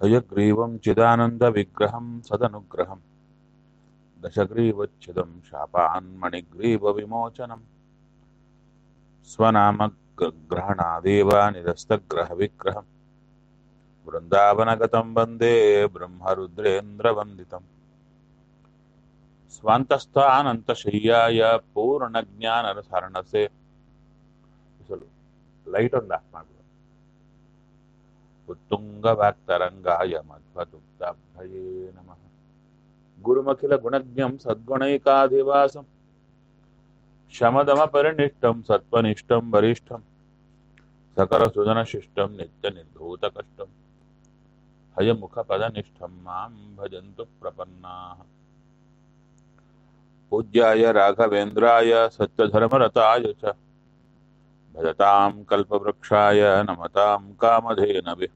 హయగ్రీవం చిదానందవిగ్రహం సదనుగ్రహం దశగ్రీవచ్ఛిదం శాపాన్మణిగ్రీవవిమోచనం స్వనామగ్రహణాదేవ నిరస్తగ్రహవిగ్రహం బృందావనగతం వందే బ్రహ్మరుద్రేంద్రవందితం ಸ್ವಂತಸ್ಥಾನಂತಶಯ್ಯಾಯ ಪೂರ್ಣಜ್ಞಾನರಸರಣಸೆ ಅಸಲು ಲೈಟ್ ಒಂದು ಆಫ್ ಮಾಡ್ಬೋದು ಉತ್ತುಂಗವಾಕ್ತರಂಗಾಯ ಮಧ್ವದುಕ್ತಾಭಯೇ ನಮಃ ಗುರುಮಖಿಲ ಗುಣಜ್ಞಂ ಸದ್ಗುಣೈಕಾಧಿವಾಸಂ ಶಮದಮ ಪರಿನಿಷ್ಠಂ ಸತ್ವನಿಷ್ಠಂ ವರಿಷ್ಠಂ ಸಕಲ ಸುಜನ ಶಿಷ್ಟಂ ನಿತ್ಯ ನಿರ್ಧೂತ ಕಷ್ಟಂ ಹಯಮುಖ ಪದನಿಷ್ಠಂ ಮಾಂ ಭಜಂತು ಪ್ರಪನ್ನಾಃ पूज्याय राघवेन्द्राय सत्यधर्मरताय च भजतां कल्पवृक्षाय नमतां कामधेनवे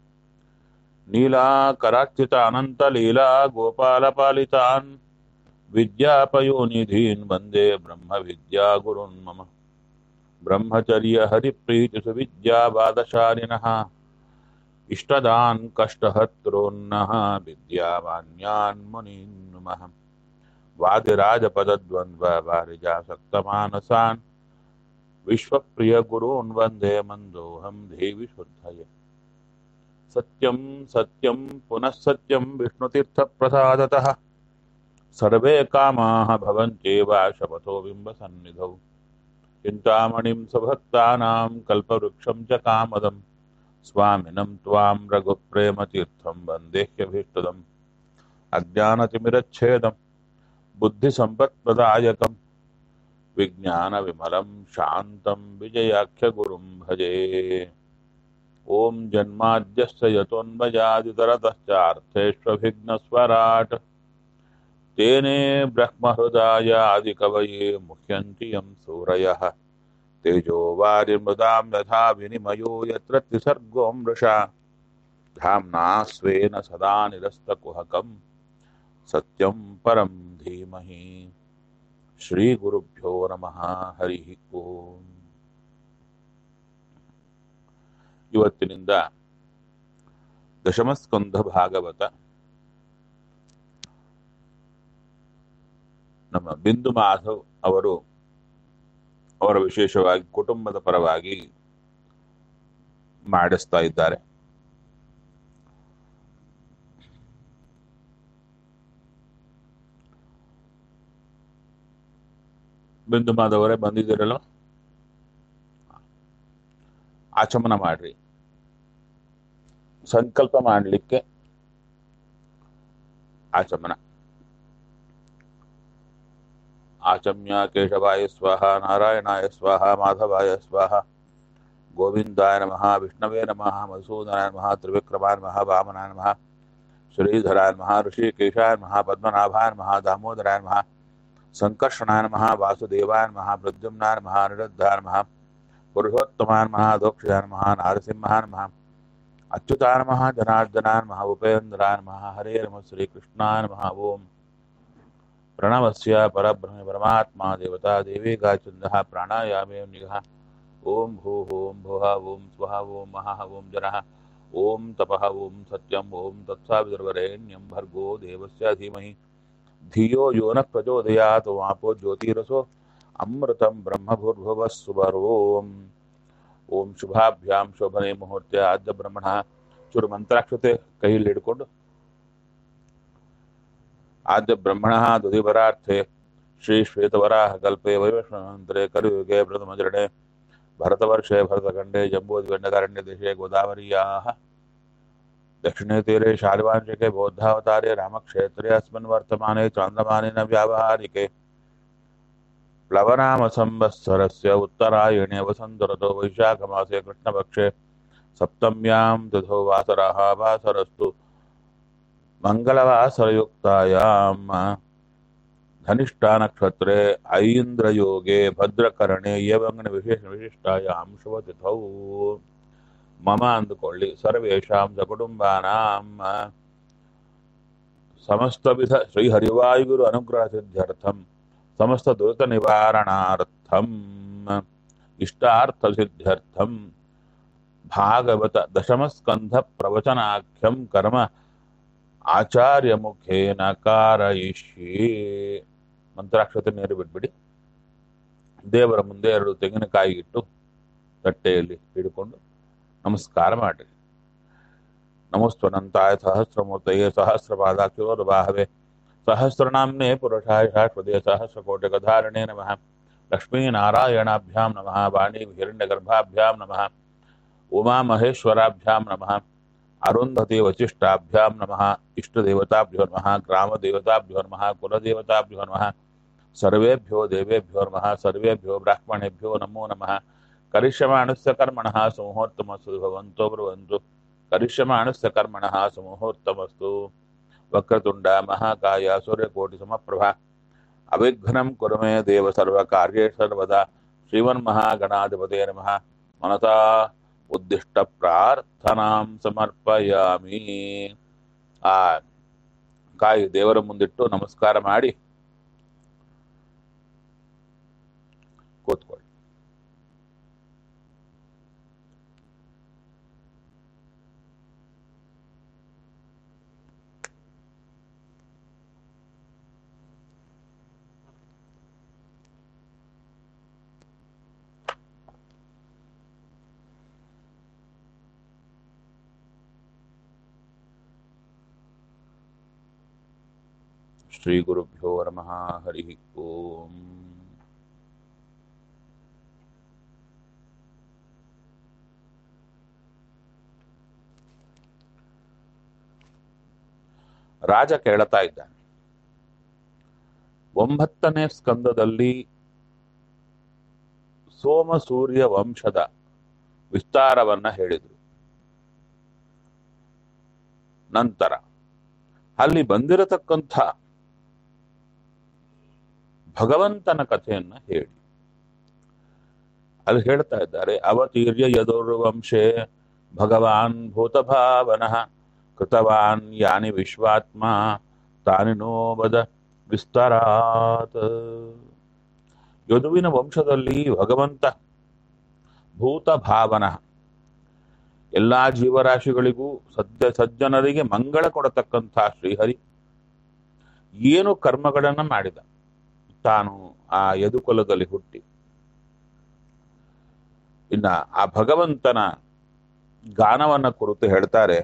नीलाकराच्युतानन्तलीला गोपालपालितान् विद्यापयोनिधीन् वन्दे ब्रह्मविद्यागुरुन् मम ब्रह्मचर्यहरिप्रीतिसुविद्यावादशालिनः इष्टदान् कष्टहत्रोन्नः विद्यामान्यान् मुनीन् नुमः वादिराजपदद्वन्द्ववारिजासक्तमानसान् विश्वप्रियगुरून् वन्दे मन्दोऽहं देवि शुद्धये सत्यं सत्यं पुनः सत्यं विष्णुतीर्थप्रसादतः सर्वे कामाः भवन्त्येव शपथो बिम्बसन्निधौ चिन्तामणिं स्वभक्तानां कल्पवृक्षं च कामदं स्वामिनं त्वां रघुप्रेमतीर्थं वन्देह्यभीष्टदम् अज्ञानतिमिरच्छेदम् बुद्धिसम्पत्प्रदायकं विज्ञानविमलं शान्तं विजयाख्यगुरुं भजे ॐ जन्माद्यस्य यतोन्मयादितरतश्चार्थेष्वभिघ्नस्वराट् तेने ब्रह्महृदाय आदिकवये मुह्यन्ति यं सूरयः तेजो वारिमृदां यथा विनिमयो यत्र त्रिसर्गो मृषा धाम्ना स्वेन सदा निरस्तकुहकम् सत्यं परं धीमहि श्रीगुरुभ्यो नमः ಹರಿ ಓಂ ಇವತ್ತಿನಿಂದ ದಶಮಸ್ಕಂಧ ಭಾಗವತ ನಮ್ಮ ಬಿಂದು ಮಾಧವ್ ಅವರು ಅವರ ವಿಶೇಷವಾಗಿ ಕುಟುಂಬದ ಪರವಾಗಿ ಮಾಡಿಸ್ತಾ ಇದ್ದಾರೆ ಬಿಂದು ಮಾಧವರೇ ಬಂದಿದ್ದೀರಲ್ಲ ಆಚಮನ ಮಾಡ್ರಿ ಸಂಕಲ್ಪ ಮಾಡಲಿಕ್ಕೆ ಆಚಮನ ಆಚಮ್ಯ ಕೇಶವಾಯ ಸ್ವಾಹ ನಾರಾಯಣಾಯ ಸ್ವಾಹ ಮಾಧವಾಯ ಸ್ವಾಹ ಗೋವಿಂದಾಯ ನಮಃ ವಿಷ್ಣವೇ ನಮಃ ಮಧುಸೂದನಾಯ ನಮಃ ತ್ರಿವಿಕ್ರಮಾಯ ನಮಃ ವಾಮನಾಯ ನಮಃ ಶ್ರೀಧರಾಯ ನಮಃ ಋಷಿಕೇಶಾಯ ನಮಃ ಪದ್ಮನಾಭಾಯ ನಮಃ ದಾಮೋದರಾಯ ನಮಃ ಸಂಕರ್ಷಣಾಯ ನಮಃ ವಾಸುದೇವಾಯ ನಮಃ ಪ್ರದ್ಯುಮ್ನಾಯ ನಮಃ ನಿರುದ್ಧಾಯ ನಮಃ ಪುರುಷೋತ್ತಮಾಯ ನಮಃ ದೋಕ್ಷಾಯ ನಮಃ ನಾರಸಿಂಹಾಯ ನಮಃ ಅಚ್ಯುತಾಯ ನಮಃ ಜನಾರ್ದನಾಯ ನಮಃ ಉಪೇಂದ್ರಾಯ ನಮಃ ಹರೇ ನಮಃ ಶ್ರೀಕೃಷ್ಣಾಯ ನಮಃ ಓಂ ಪ್ರಣವಸ್ಯ ಪರಬ್ರಹ್ಮ ಪರಮಾತ್ಮ ದೇವತಾ ದೇವಿ ಗಾಚಂದಃ ಪ್ರಾಣಾಯಾಮೇ ನಿಗಃ ಓಂ ಭೂಃ ಓಂ ಭುವಃ ಓಂ ಸ್ವಃ ಓಂ ಮಹಃ ಓಂ ಜನಃ ಓಂ ತಪಃ ಓಂ ಸತ್ಯಂ ಓಂ ತತ್ಸಾವಿತರ್ವರೇಣ್ಯಂ ಭರ್ಗೋ ದೇವಸ್ಯ ಧೀಮಹಿ ಧಿಯೋ ಯೋ ನ ಪ್ರಚೋದಯಾತ್ ವಾಪೋ ಜ್ಯೋತಿರಸೋ ಅಮೃತಂ ಬ್ರಹ್ಮಭೂರ್ಭುವಃ ಸುಭರೋಂ ಓಂ ಶುಭಾಭ್ಯಾಂ ಶೋಭನೆ ಮುಹೂರ್ತೆ ಆದ್ಯ ಬ್ರಹ್ಮಣ ಚೂರು ಮಂತ್ರಾಕ್ಷತೆ ಕೈಯಲ್ಲಿ ಹಿಡ್ಕೊಂಡು ಆದ್ಯ ಬ್ರಹ್ಮಣ ದುದಿಭರಾರ್ಥೆ ಶ್ರೀ ಶ್ವೇತವರಾಹ ಕಲ್ಪೆ ವೈವಸ್ವಂತರೆ ಕಲಿಯುಗೆ ಪ್ರಥಮಚರಣೆ ಭರತವರ್ಷೆ ಭರತಖಂಡೆ ಜಂಬೂದ್ಗಂಡಕಾರಣ್ಯ ದೇಶೆ ಗೋದಾವರ್ಯಾः दक्षिणे तीरे शालिवांशिके बौद्धावतारे रामक्षेत्रे अस्मिन् वर्तमाने चान्द्रमाने न व्यावहारिके प्लवनामसंवत्सरस्य उत्तरायणे वसन्तऋतौ वैशाखमासे कृष्णपक्षे सप्तम्यां तिथौ वासरः वासरस्तु मङ्गलवासरयुक्तायाम् धनिष्ठानक्षत्रे ऐन्द्रयोगे भद्रकरणे यवङ्गणविशेषविशिष्टायां शुभतिथौ ಮಮ ಅಂದುಕೊಳ್ಳಿ ಸರ್ವೇಷಾಂ ಸ ಕುಟುಂಬಾನಾಂ ಸಮಸ್ತವಿಧ ಶ್ರೀಹರಿವಾಯುಗುರು ಅನುಗ್ರಹ ಸಿದ್ಧ್ಯರ್ಥಂ ಸಮಸ್ತ ದುರಿತ ನಿವಾರಣಾರ್ಥಂ ಇಷ್ಟಾರ್ಥ ಸಿದ್ಧ್ಯರ್ಥಂ ಭಾಗವತ ದಶಮಸ್ಕಂಧ ಪ್ರವಚನಾಖ್ಯಂ ಕರ್ಮ ಆಚಾರ್ಯ ಮುಖೇನ ಕಾರಯಿಷ್ಯೇ ಮಂತ್ರಾಕ್ಷತೆ ನೀರು ಬಿಟ್ಬಿಡಿ ದೇವರ ಮುಂದೆ ಎರಡು ತೆಂಗಿನಕಾಯಿ ಇಟ್ಟು ತಟ್ಟೆಯಲ್ಲಿ ಹಿಡ್ಕೊಂಡು ನಮಸ್ಕಾರ ಮಾಡ್ರಿ ನಮಸ್ತ್ವನಂತಾಯ ಸಹಸ್ರಮೂರ್ತಯೇ ಸಹಸ್ರಪಾದಾಕ್ಷಿರೋರ್ಬಾಹವೆ ಸಹಸ್ರನಾಮ್ನೇ ಪುರುಷಾಯ ಶಾಶ್ವತೆ ಸಹಸ್ರಕೋಟಿಗಧಾರಣೆ ನಮಃ ಲಕ್ಷ್ಮೀನಾರಾಯಣಾಭ್ಯಾಂ ನಮಃ ವಾಣಿ ಹಿರಣ್ಯಗರ್ಭಾಭ್ಯಾಂ ನಮಃ ಉಮಾಮಹೇಶ್ವರಾಭ್ಯಾಂ ನಮಃ ಅರುಂಧತಿ ವಚಿಷ್ಠಾಭ್ಯಾಂ ನಮಃ ಇಷ್ಟದೇವತಾಭ್ಯೋ ನಮಃ ಗ್ರಾಮದೇವತಾಭ್ಯೋ ನಮಃ ಕುಲದೇವತಾಭ್ಯೋ ನಮಃ ಸರ್ವೇಭ್ಯೋ ದೇವೇಭ್ಯೋ ನಮಃ ಸರ್ವೇಭ್ಯೋ ಬ್ರಾಹ್ಮಣೇಭ್ಯೋ ನಮೋ ನಮಃ ಕರಿಷ್ಯಮಾಣಸ್ಯ ಕರ್ಮಣಃ ಸುಮುಹೂರ್ತಮಸ್ತು ಭವಂತೋ ಬ್ರುವಂತು ಕರಿಷ್ಯಮಾಣಸ್ಯ ಕರ್ಮಣಃ ಸುಮುಹೂರ್ತಮಸ್ತು ವಕ್ರತುಂಡ ಮಹಾಕಾಯ ಸೂರ್ಯಕೋಟಿ ಸಮಪ್ರಭಾ ಅವಿಘ್ನಂ ಕುರು ಮೇ ದೇವ ಸರ್ವ ಕಾರ್ಯೇ ಸರ್ವದಾ ಶ್ರೀಮನ್ಮಹಾಗಣಾಧಿಪತೇ ನಮಃ ಮನಸಾ ಉದ್ದಿಷ್ಟ ಪ್ರಾರ್ಥನಾಂ ಸಮರ್ಪಯಾಮಿ ಆ ಕಾಯಿ ದೇವರ ಮುಂದಿಟ್ಟು ನಮಸ್ಕಾರ ಮಾಡಿ ಕೂತ್ಕೊಳ್ಳಿ ಶ್ರೀ ಗುರುಭ್ಯೋ ನಮಃ ಹರಿ ಓಂ ರಾಜ ಕೇಳ್ತಾ ಇದ್ದಾನೆ ಒಂಬತ್ತನೇ ಸ್ಕಂದದಲ್ಲಿ ಸೋಮ ಸೂರ್ಯ ವಂಶದ ವಿಸ್ತಾರವನ್ನ ಹೇಳಿದರು ನಂತರ ಅಲ್ಲಿ ಬಂದಿರತಕ್ಕಂಥ ಭಗವಂತನ ಕಥೆಯನ್ನ ಹೇಳಿ ಅಲ್ಲಿ ಹೇಳ್ತಾ ಇದ್ದಾರೆ ಅವತೀರ್ಯ ಯದುರ್ವಂಶೆ ಭಗವಾನ್ ಭೂತಭಾವನಃ ಕೃತವಾನ್ ಯಾನಿ ವಿಶ್ವಾತ್ಮ ತಾನಿ ನೋಬದ ವಿಸ್ತರಾತ್ ಯದುವಿನ ವಂಶದಲ್ಲಿ ಭಗವಂತ ಭೂತ ಭಾವನ ಎಲ್ಲಾ ಜೀವರಾಶಿಗಳಿಗೂ ಸದ್ಯ ಸಜ್ಜನರಿಗೆ ಮಂಗಳ ಕೊಡತಕ್ಕಂಥ ಶ್ರೀಹರಿ ಏನು ಕರ್ಮಗಳನ್ನ ಮಾಡಿದ ತಾನು ಆ ಯದುಕುಲದಲ್ಲಿ ಹುಟ್ಟಿ ಇನ್ನ ಆ ಭಗವಂತನ ಗಾನವನ್ನ ಕುರಿತು ಹೇಳ್ತಾರೆ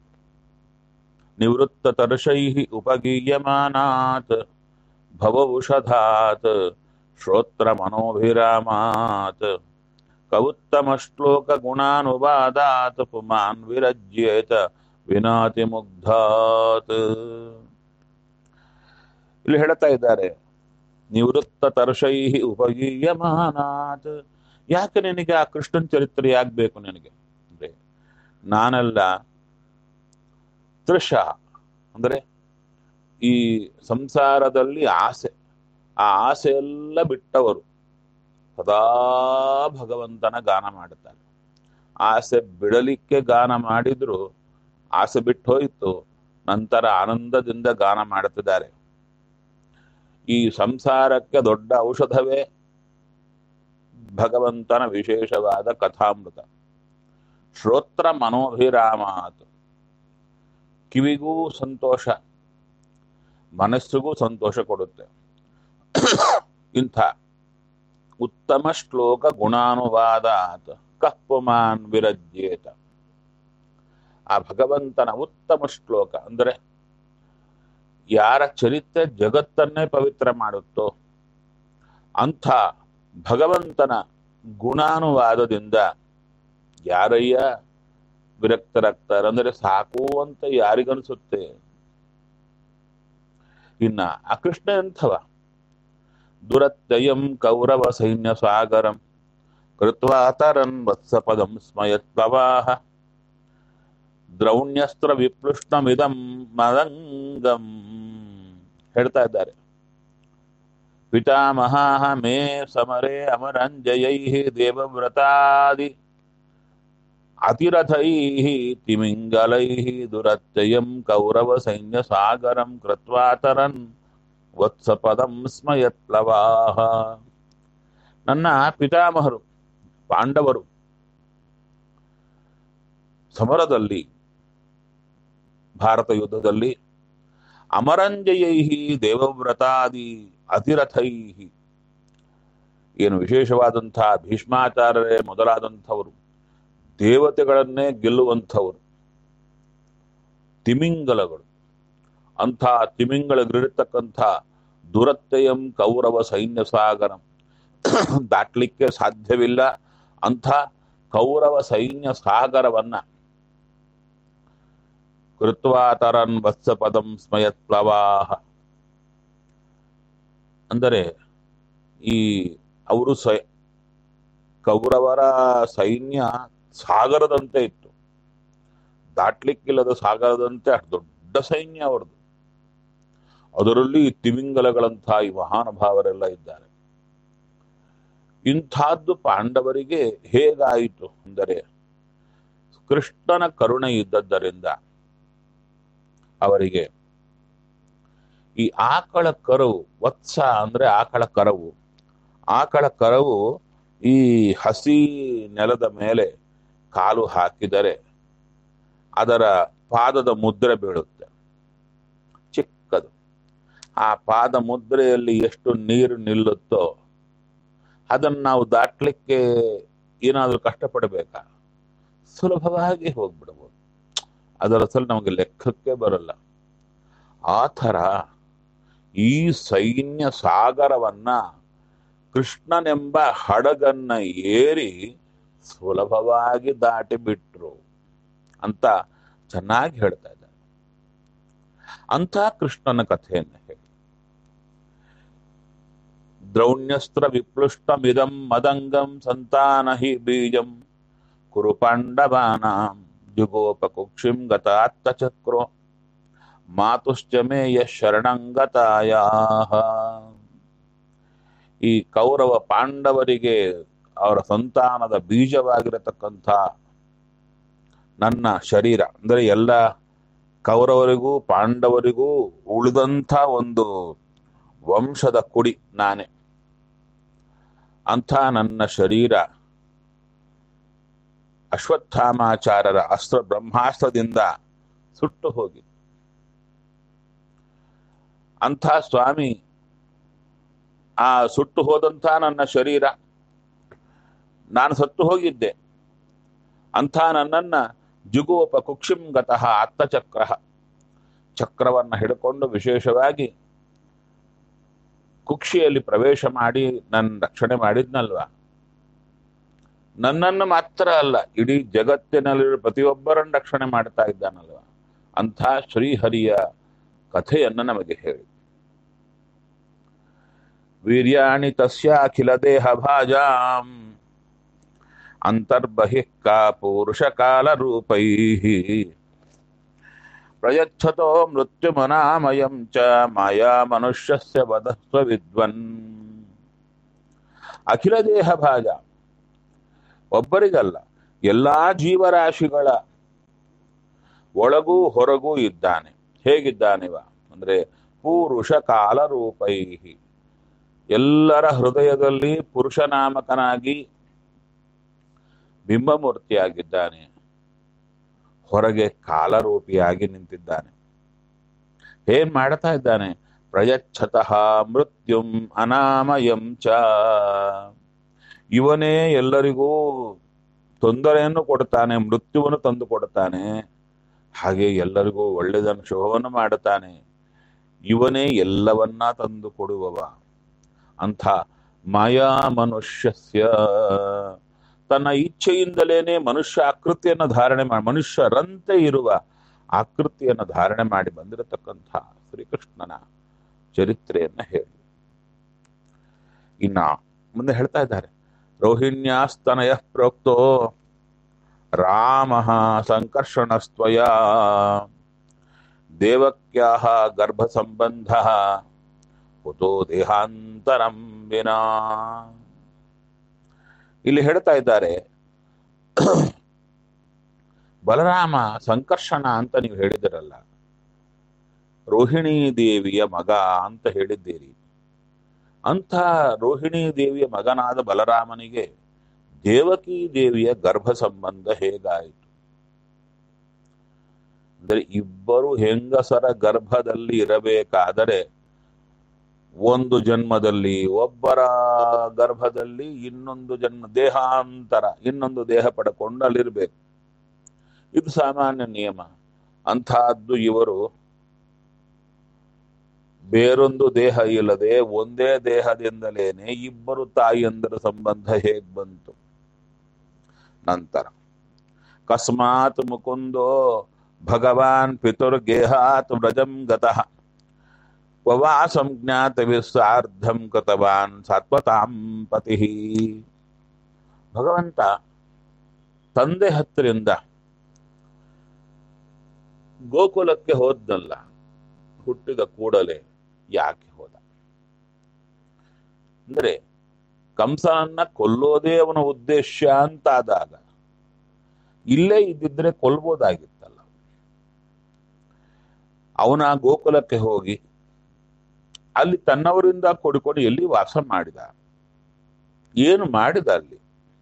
ನಿವೃತ್ತ ತರ್ಷೈ ಉಪಗೀಯಮಾನಾತ್ ಭವೌಷಧಾತ್ ಶ್ರೋತ್ರ ಮನೋಭಿರಾಮಾತ್ ಕವುತ್ತಮ ಶ್ಲೋಕ ಗುಣಾನುವಾದಾತ್ ಪುಮಾನ್ ವಿರಜ್ಯೇತ ವಿನಾತಿ ಮುಗ್ಧಾತ್ ಇಲ್ಲಿ ಹೇಳ್ತಾ ಇದ್ದಾರೆ ನಿವೃತ್ತ ತರ್ಷೈ ಉಪಗೀಯಮಾನಾತ್ ಯಾಕೆ ನಿನಗೆ ಆ ಕೃಷ್ಣನ್ ಚರಿತ್ರೆ ಆಗ್ಬೇಕು ನಿನಗೆ ಅಂದ್ರೆ ನಾನೆಲ್ಲ ತೃಷ ಅಂದ್ರೆ ಈ ಸಂಸಾರದಲ್ಲಿ ಆಸೆ ಆ ಆಸೆ ಎಲ್ಲ ಬಿಟ್ಟವರು ಸದಾ ಭಗವಂತನ ಗಾನ ಮಾಡುತ್ತಾರೆ ಆಸೆ ಬಿಡಲಿಕ್ಕೆ ಗಾನ ಮಾಡಿದ್ರು ಆಸೆ ಬಿಟ್ಟು ಹೋಯಿತು ನಂತರ ಆನಂದದಿಂದ ಗಾನ ಮಾಡುತ್ತಿದ್ದಾರೆ ಈ ಸಂಸಾರಕ್ಕೆ ದೊಡ್ಡ ಔಷಧವೇ ಭಗವಂತನ ವಿಶೇಷವಾದ ಕಥಾಮೃತ ಶ್ರೋತ್ರ ಮನೋಭಿರಾಮಾತ್ ಕಿವಿಗೂ ಸಂತೋಷ ಮನಸ್ಸಿಗೂ ಸಂತೋಷ ಕೊಡುತ್ತೆ ಇಂಥ ಉತ್ತಮ ಶ್ಲೋಕ ಗುಣಾನುವಾದಾತ್ ಕಪ್ಪುಮಾನ್ ವಿರಜ್ಯೇತ ಆ ಭಗವಂತನ ಉತ್ತಮ ಶ್ಲೋಕ ಅಂದ್ರೆ ಯಾರ ಚರಿತ್ರೆ ಜಗತ್ತನ್ನೇ ಪವಿತ್ರ ಮಾಡುತ್ತೋ ಅಂಥ ಭಗವಂತನ ಗುಣಾನುವಾದದಿಂದ ಯಾರಯ್ಯ ವಿರಕ್ತರಾಗ್ತಾರೆ ಅಂದ್ರೆ ಸಾಕು ಅಂತ ಯಾರಿಗನ್ಸುತ್ತೆ ಇನ್ನ ಆ ಕೃಷ್ಣ ಎಂಥವ ದುರತ್ಯಯಂ ಕೌರವ ಸೈನ್ಯ ಸಾಗರಂ ಕೃತ್ವಾ ತರನ್ ವತ್ಸಪದಂ ಸ್ಮಯತ್ ಪ್ರವಾಹ ದ್ರೌಣ್ಯಸ್ತ್ರ ವಿಪ್ಲುಷ್ಣಮಿದಂ ಮದಂಗಂ ಹೇಳ್ತಾ ಇದ್ದಾರೆ ಪಿತಾಮಹ ಮೇ ಸಮರೆ ಅಮರಂಜಯೈ ದೇವವ್ರತಾದಿ ಅತಿರಥೈ ತಿಮಿಂಗಲೈ ದುರತ್ಯಯಂ ಕೌರವ ಸೈನ್ಯ ಸಾಗರಂ ಕೃತ್ವಾತರನ್ ವತ್ಸಪದಂ ಸ್ಮಯತ್ ಪ್ಲವಾಹ ನನ್ನ ಪಿತಾಮಹರು ಪಾಂಡವರು ಸಮರದಲ್ಲಿ ಭಾರತ ಯುದ್ಧದಲ್ಲಿ ಅಮರಂಜಯೈ ದೇವವ್ರತಾದಿ ಅತಿರಥೈ ಏನು ವಿಶೇಷವಾದಂತಹ ಭೀಷ್ಮಾಚಾರ್ಯರೇ ಮೊದಲಾದಂಥವರು ದೇವತೆಗಳನ್ನೇ ಗೆಲ್ಲುವಂಥವರು ತಿಮಿಂಗಲಗಳು ಅಂಥ ತಿಮಿಂಗಳಗಳಿರ್ತಕ್ಕಂಥ ದುರತ್ಯಯಂ ಕೌರವ ಸೈನ್ಯ ಸಾಗರಂ ದಾಟ್ಲಿಕ್ಕೆ ಸಾಧ್ಯವಿಲ್ಲ ಅಂಥ ಕೌರವ ಸೈನ್ಯ ಸಾಗರವನ್ನ ಕೃತ್ವಾತರನ್ ವತ್ಸ ಪದಂ ಸ್ಮಯತ್ ಪ್ಲವಾಹ ಅಂದರೆ ಈ ಅವರು ಸ ಕೌರವರ ಸೈನ್ಯ ಸಾಗರದಂತೆ ಇತ್ತು ದಾಟ್ಲಿಕ್ಕಿಲ್ಲದ ಸಾಗರದಂತೆ ಅಷ್ಟು ದೊಡ್ಡ ಸೈನ್ಯ ಅವರದು ಅದರಲ್ಲಿ ತಿಮಿಂಗಲಗಳಂಥ ಈ ಮಹಾನುಭಾವರೆಲ್ಲ ಇದ್ದಾರೆ ಇಂಥದ್ದು ಪಾಂಡವರಿಗೆ ಹೇಗಾಯಿತು ಅಂದರೆ ಕೃಷ್ಣನ ಕರುಣೆ ಇದ್ದದ್ದರಿಂದ ಅವರಿಗೆ ಈ ಆಕಳ ಕರವು ವತ್ಸ ಅಂದ್ರೆ ಆಕಳ ಕರವು ಆಕಳ ಕರವು ಈ ಹಸಿ ನೆಲದ ಮೇಲೆ ಕಾಲು ಹಾಕಿದರೆ ಅದರ ಪಾದದ ಮುದ್ರೆ ಬೀಳುತ್ತೆ ಚಿಕ್ಕದು ಆ ಪಾದ ಮುದ್ರೆಯಲ್ಲಿ ಎಷ್ಟು ನೀರು ನಿಲ್ಲುತ್ತೋ ಅದನ್ನು ನಾವು ದಾಟ್ಲಿಕ್ಕೆ ಏನಾದರೂ ಕಷ್ಟಪಡಬೇಕಾ ಸುಲಭವಾಗಿ ಹೋಗ್ಬಿಡ್ಬೋದು ಅದರ ಸಲ ನಮಗೆ ಲೆಕ್ಕಕ್ಕೆ ಬರಲ್ಲ ಆ ಥರ ಈ ಸೈನ್ಯ ಸಾಗರವನ್ನ ಕೃಷ್ಣನೆಂಬ ಹಡಗನ್ನ ಏರಿ ಸುಲಭವಾಗಿ ದಾಟಿ ಬಿಟ್ರು ಅಂತ ಚೆನ್ನಾಗಿ ಹೇಳ್ತಾ ಇದ್ದಾರೆ ಅಂಥ ಕೃಷ್ಣನ ಕಥೆಯನ್ನು ಹೇಳಿ ದ್ರೌಣ್ಯಸ್ತ್ರ ವಿಪ್ಲುಷ್ಟಮಿದಂ ಮದಂಗಂ ಸಂತಾನ ಹಿ ಬೀಜಂ ಕುರು ಪಾಂಡವಾನಾಂ ಜುಗೋಪಕುಕ್ಷಿಂ ಗತಾತ್ತಚಕ್ರೋ ಮಾತುಶ್ಚ ಮೇ ಶರಣಂಗತಾಯ ಈ ಕೌರವ ಪಾಂಡವರಿಗೆ ಅವರ ಸಂತಾನದ ಬೀಜವಾಗಿರತಕ್ಕಂಥ ನನ್ನ ಶರೀರ ಅಂದರೆ ಎಲ್ಲ ಕೌರವರಿಗೂ ಪಾಂಡವರಿಗೂ ಉಳಿದಂಥ ಒಂದು ವಂಶದ ಕುಡಿ ನಾನೇ ಅಂಥ ನನ್ನ ಶರೀರ ಅಶ್ವತ್ಥಾಮಾಚಾರ್ಯರ ಅಸ್ತ್ರ ಬ್ರಹ್ಮಾಸ್ತ್ರದಿಂದ ಸುಟ್ಟು ಹೋಗಿ ಅಂಥ ಸ್ವಾಮಿ ಆ ಸುಟ್ಟು ಹೋದಂಥ ನನ್ನ ಶರೀರ ನಾನು ಸತ್ತು ಹೋಗಿದ್ದೆ ಅಂಥ ನನ್ನನ್ನ ಜುಗುವಪ ಕುಕ್ಷಿಂ ಗತಃ ಆತ್ತಚಕ್ರ ಚಕ್ರವನ್ನ ಹಿಡ್ಕೊಂಡು ವಿಶೇಷವಾಗಿ ಕುಕ್ಷಿಯಲ್ಲಿ ಪ್ರವೇಶ ಮಾಡಿ ನನ್ನ ರಕ್ಷಣೆ ಮಾಡಿದ್ನಲ್ವ ನನ್ನನ್ನು ಮಾತ್ರ ಅಲ್ಲ ಇಡೀ ಜಗತ್ತಿನಲ್ಲಿರುವ ಪ್ರತಿಯೊಬ್ಬರನ್ನು ರಕ್ಷಣೆ ಮಾಡ್ತಾ ಇದ್ದಾನಲ್ವ ಅಂಥ ಶ್ರೀಹರಿಯ ಕಥೆಯನ್ನು ನಮಗೆ ಹೇಳಿ ವೀರ್ಯಾಣಿ ತಸ್ಯ ಅಖಿಲ ದೇಹ ಭಾಜಾಂ ಅಂತರ್ಬಹಿಃ ಕಾ ಪೂರುಷ ಕಾಲ ರೂಪೈ ಪ್ರಯಚ್ಛತೋ ಮೃತ್ಯುಮನಾಮಯಂ ಚ ಮಾಯಾ ಮನುಷ್ಯಸ್ಯ ವದಸ್ವ ವಿದ್ವನ್ ಅಖಿಲ ದೇಹ ಭಾಜ ಒಬ್ಬರಿಗಲ್ಲ ಎಲ್ಲಾ ಜೀವರಾಶಿಗಳ ಒಳಗೂ ಹೊರಗೂ ಇದ್ದಾನೆ ಹೇಗಿದ್ದಾನಿವ ಅಂದ್ರೆ ಪೂರುಷ ಕಾಲ ರೂಪೈ ಎಲ್ಲರ ಹೃದಯದಲ್ಲಿ ಪುರುಷನಾಮಕನಾಗಿ ಬಿಂಬಮೂರ್ತಿಯಾಗಿದ್ದಾನೆ ಹೊರಗೆ ಕಾಲರೂಪಿಯಾಗಿ ನಿಂತಿದ್ದಾನೆ ಏನ್ ಮಾಡ್ತಾ ಇದ್ದಾನೆ ಪ್ರಯಚ್ಛತಃ ಮೃತ್ಯುಂ ಅನಾಮಯಂ ಚ ಇವನೇ ಎಲ್ಲರಿಗೂ ತೊಂದರೆಯನ್ನು ಕೊಡ್ತಾನೆ ಮೃತ್ಯುವನ್ನು ತಂದು ಕೊಡ್ತಾನೆ ಹಾಗೆ ಎಲ್ಲರಿಗೂ ಒಳ್ಳೆಯದನ್ನು ಶುಭವನ್ನು ಮಾಡುತ್ತಾನೆ ಇವನೇ ಎಲ್ಲವನ್ನ ತಂದು ಕೊಡುವವ ಅಂಥ ಮಾಯಾ ಮನುಷ್ಯಸ್ಯ ತನ್ನ ಇಚ್ಛೆಯಿಂದಲೇನೆ ಮನುಷ್ಯ ಆಕೃತಿಯನ್ನು ಧಾರಣೆ ಮಾಡಿ ಮನುಷ್ಯರಂತೆ ಇರುವ ಆಕೃತಿಯನ್ನು ಧಾರಣೆ ಮಾಡಿ ಬಂದಿರತಕ್ಕಂಥ ಶ್ರೀಕೃಷ್ಣನ ಚರಿತ್ರೆಯನ್ನ ಹೇಳಿ ಇನ್ನ ಮುಂದೆ ಹೇಳ್ತಾ ಇದ್ದಾರೆ ರೋಹಿಣ್ಯಾಸ್ತನಯ ಪ್ರೋಕ್ತೋ ರಾಮ ಸಂಕರ್ಷಣಸ್ತ್ವಯ ದೇವಕ್ಯಾ ಗರ್ಭ ಸಂಬಂಧ ಕುತೋ ದೇಹಾಂತರಂ ವಿನಾ ಇಲ್ಲಿ ಹೇಳ್ತಾ ಇದ್ದಾರೆ ಬಲರಾಮ ಸಂಕರ್ಷಣ ಅಂತ ನೀವು ಹೇಳಿದಿರಲ್ಲ ರೋಹಿಣಿ ದೇವಿಯ ಮಗ ಅಂತ ಹೇಳಿದ್ದೀರಿ ಅಂಥ ರೋಹಿಣಿ ದೇವಿಯ ಮಗನಾದ ಬಲರಾಮನಿಗೆ ದೇವಕಿ ದೇವಿಯ ಗರ್ಭ ಸಂಬಂಧ ಹೇಗಾಯಿತು ಅಂದರೆ ಇಬ್ಬರು ಹೆಂಗಸರ ಗರ್ಭದಲ್ಲಿ ಇರಬೇಕಾದರೆ ಒಂದು ಜನ್ಮದಲ್ಲಿ ಒಬ್ಬರ ಗರ್ಭದಲ್ಲಿ ಇನ್ನೊಂದು ಜನ್ಮ ದೇಹಾಂತರ ಇನ್ನೊಂದು ದೇಹ ಪಡ್ಕೊಂಡು ಅಲ್ಲಿರ್ಬೇಕು ಇದು ಸಾಮಾನ್ಯ ನಿಯಮ ಅಂತಹದ್ದು ಇವರು ಬೇರೊಂದು ದೇಹ ಇಲ್ಲದೆ ಒಂದೇ ದೇಹದಿಂದಲೇನೆ ಇಬ್ಬರು ತಾಯಿಯಂದರ ಸಂಬಂಧ ಹೇಗ್ ಬಂತು ನಂತರ ಕಸ್ಮಾತ್ ಮುಕುಂದೋ ಭಗವಾನ್ ಪಿತುರ್ಗೇಹಾತ್ ವ್ರಜಂ ಗತಃ ವವಾಸಂ ಜ್ಞಾತವಿಸ್ಸಾರ್ಧಂ ಕೃತವಾನ್ ಸಾತ್ವತಾಂ ಪತಿ ಭಗವಂತ ತಂದೆ ಹತ್ತಿರಿಂದ ಗೋಕುಲಕ್ಕೆ ಹೋದ್ನಲ್ಲ ಹುಟ್ಟಿದ ಕೂಡಲೇ ಯಾಕೆ ಹೋದ ಅಂದ್ರೆ ಕಂಸನನ್ನ ಕೊಲ್ಲೋದೇ ಅವನ ಉದ್ದೇಶ ಅಂತಾದಾಗ ಇಲ್ಲೇ ಇದ್ದಿದ್ರೆ ಕೊಲ್ಬೋದಾಗಿತ್ತಲ್ಲ ಅವನ ಗೋಕುಲಕ್ಕೆ ಹೋಗಿ ಅಲ್ಲಿ ತನ್ನವರಿಂದ ಕೊಡಿಕೊಂಡು ಎಲ್ಲಿ ವಾಸ ಮಾಡಿದ ಏನು ಮಾಡಿದ ಅಲ್ಲಿ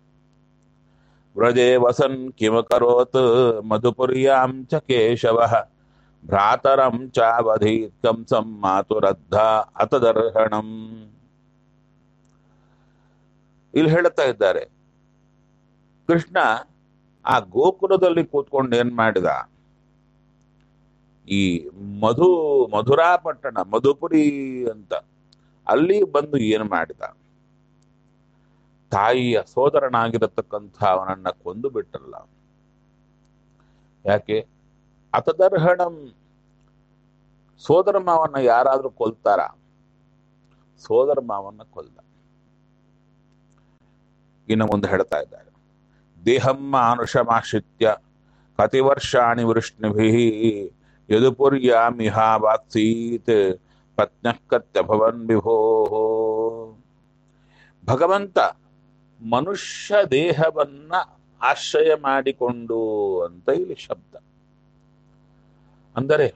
ವ್ರಜೇ ವಸನ್ ಕಿಮಕರೋತ್ ಮಧುಪುರ್ಯಾಂ ಚ ಕೇಶವ ಭ್ರಾತರಂ ಚಾವಧೀತ್ ಕಂಸಂ ಮಾತುರದ್ಧ ಅತದರ್ಹಣಂ ಇಲ್ಲಿ ಹೇಳ್ತಾ ಇದ್ದಾರೆ ಕೃಷ್ಣ ಆ ಗೋಕುಲದಲ್ಲಿ ಕೂತ್ಕೊಂಡು ಏನ್ ಮಾಡಿದ ಈ ಮಧು ಮಧುರಾಪಟ್ಟಣ ಮಧುಪುರಿ ಅಂತ ಅಲ್ಲಿ ಬಂದು ಏನು ಮಾಡಿದ ತಾಯಿಯ ಸೋದರನಾಗಿರತಕ್ಕಂಥ ಅವನನ್ನ ಕೊಂದು ಬಿಟ್ಟಲ್ಲ ಯಾಕೆ ಅತದರ್ಹಣಂ ಸೋದರ ಮಾವನ್ನ ಯಾರಾದ್ರೂ ಕೊಲ್ತಾರ ಸೋದರ ಮಾವನ್ನ ಕೊಲ್ದ ಇನ್ನು ಮುಂದೆ ಹೇಳ್ತಾ ಇದ್ದಾರೆ ದೇಹಂ ಮಾನುಷಮಾಶ್ರಿತ್ಯ ಕತಿವರ್ಷಾಣಿ ವೃಷ್ಣಿಭಿ ಯದುಪುರ್ಯಾಮಿಹಾವಾತ್ಸೀತ್ ಪತ್ನಃಕತ್ಯಭವನ್ ವಿಭೋ ಭಗವಂತ ಮನುಷ್ಯ ದೇಹವನ್ನ ಆಶ್ರಯ ಮಾಡಿಕೊಂಡು ಅಂತ ಇಲ್ಲಿ ಶಬ್ದ ಅಂದರೆ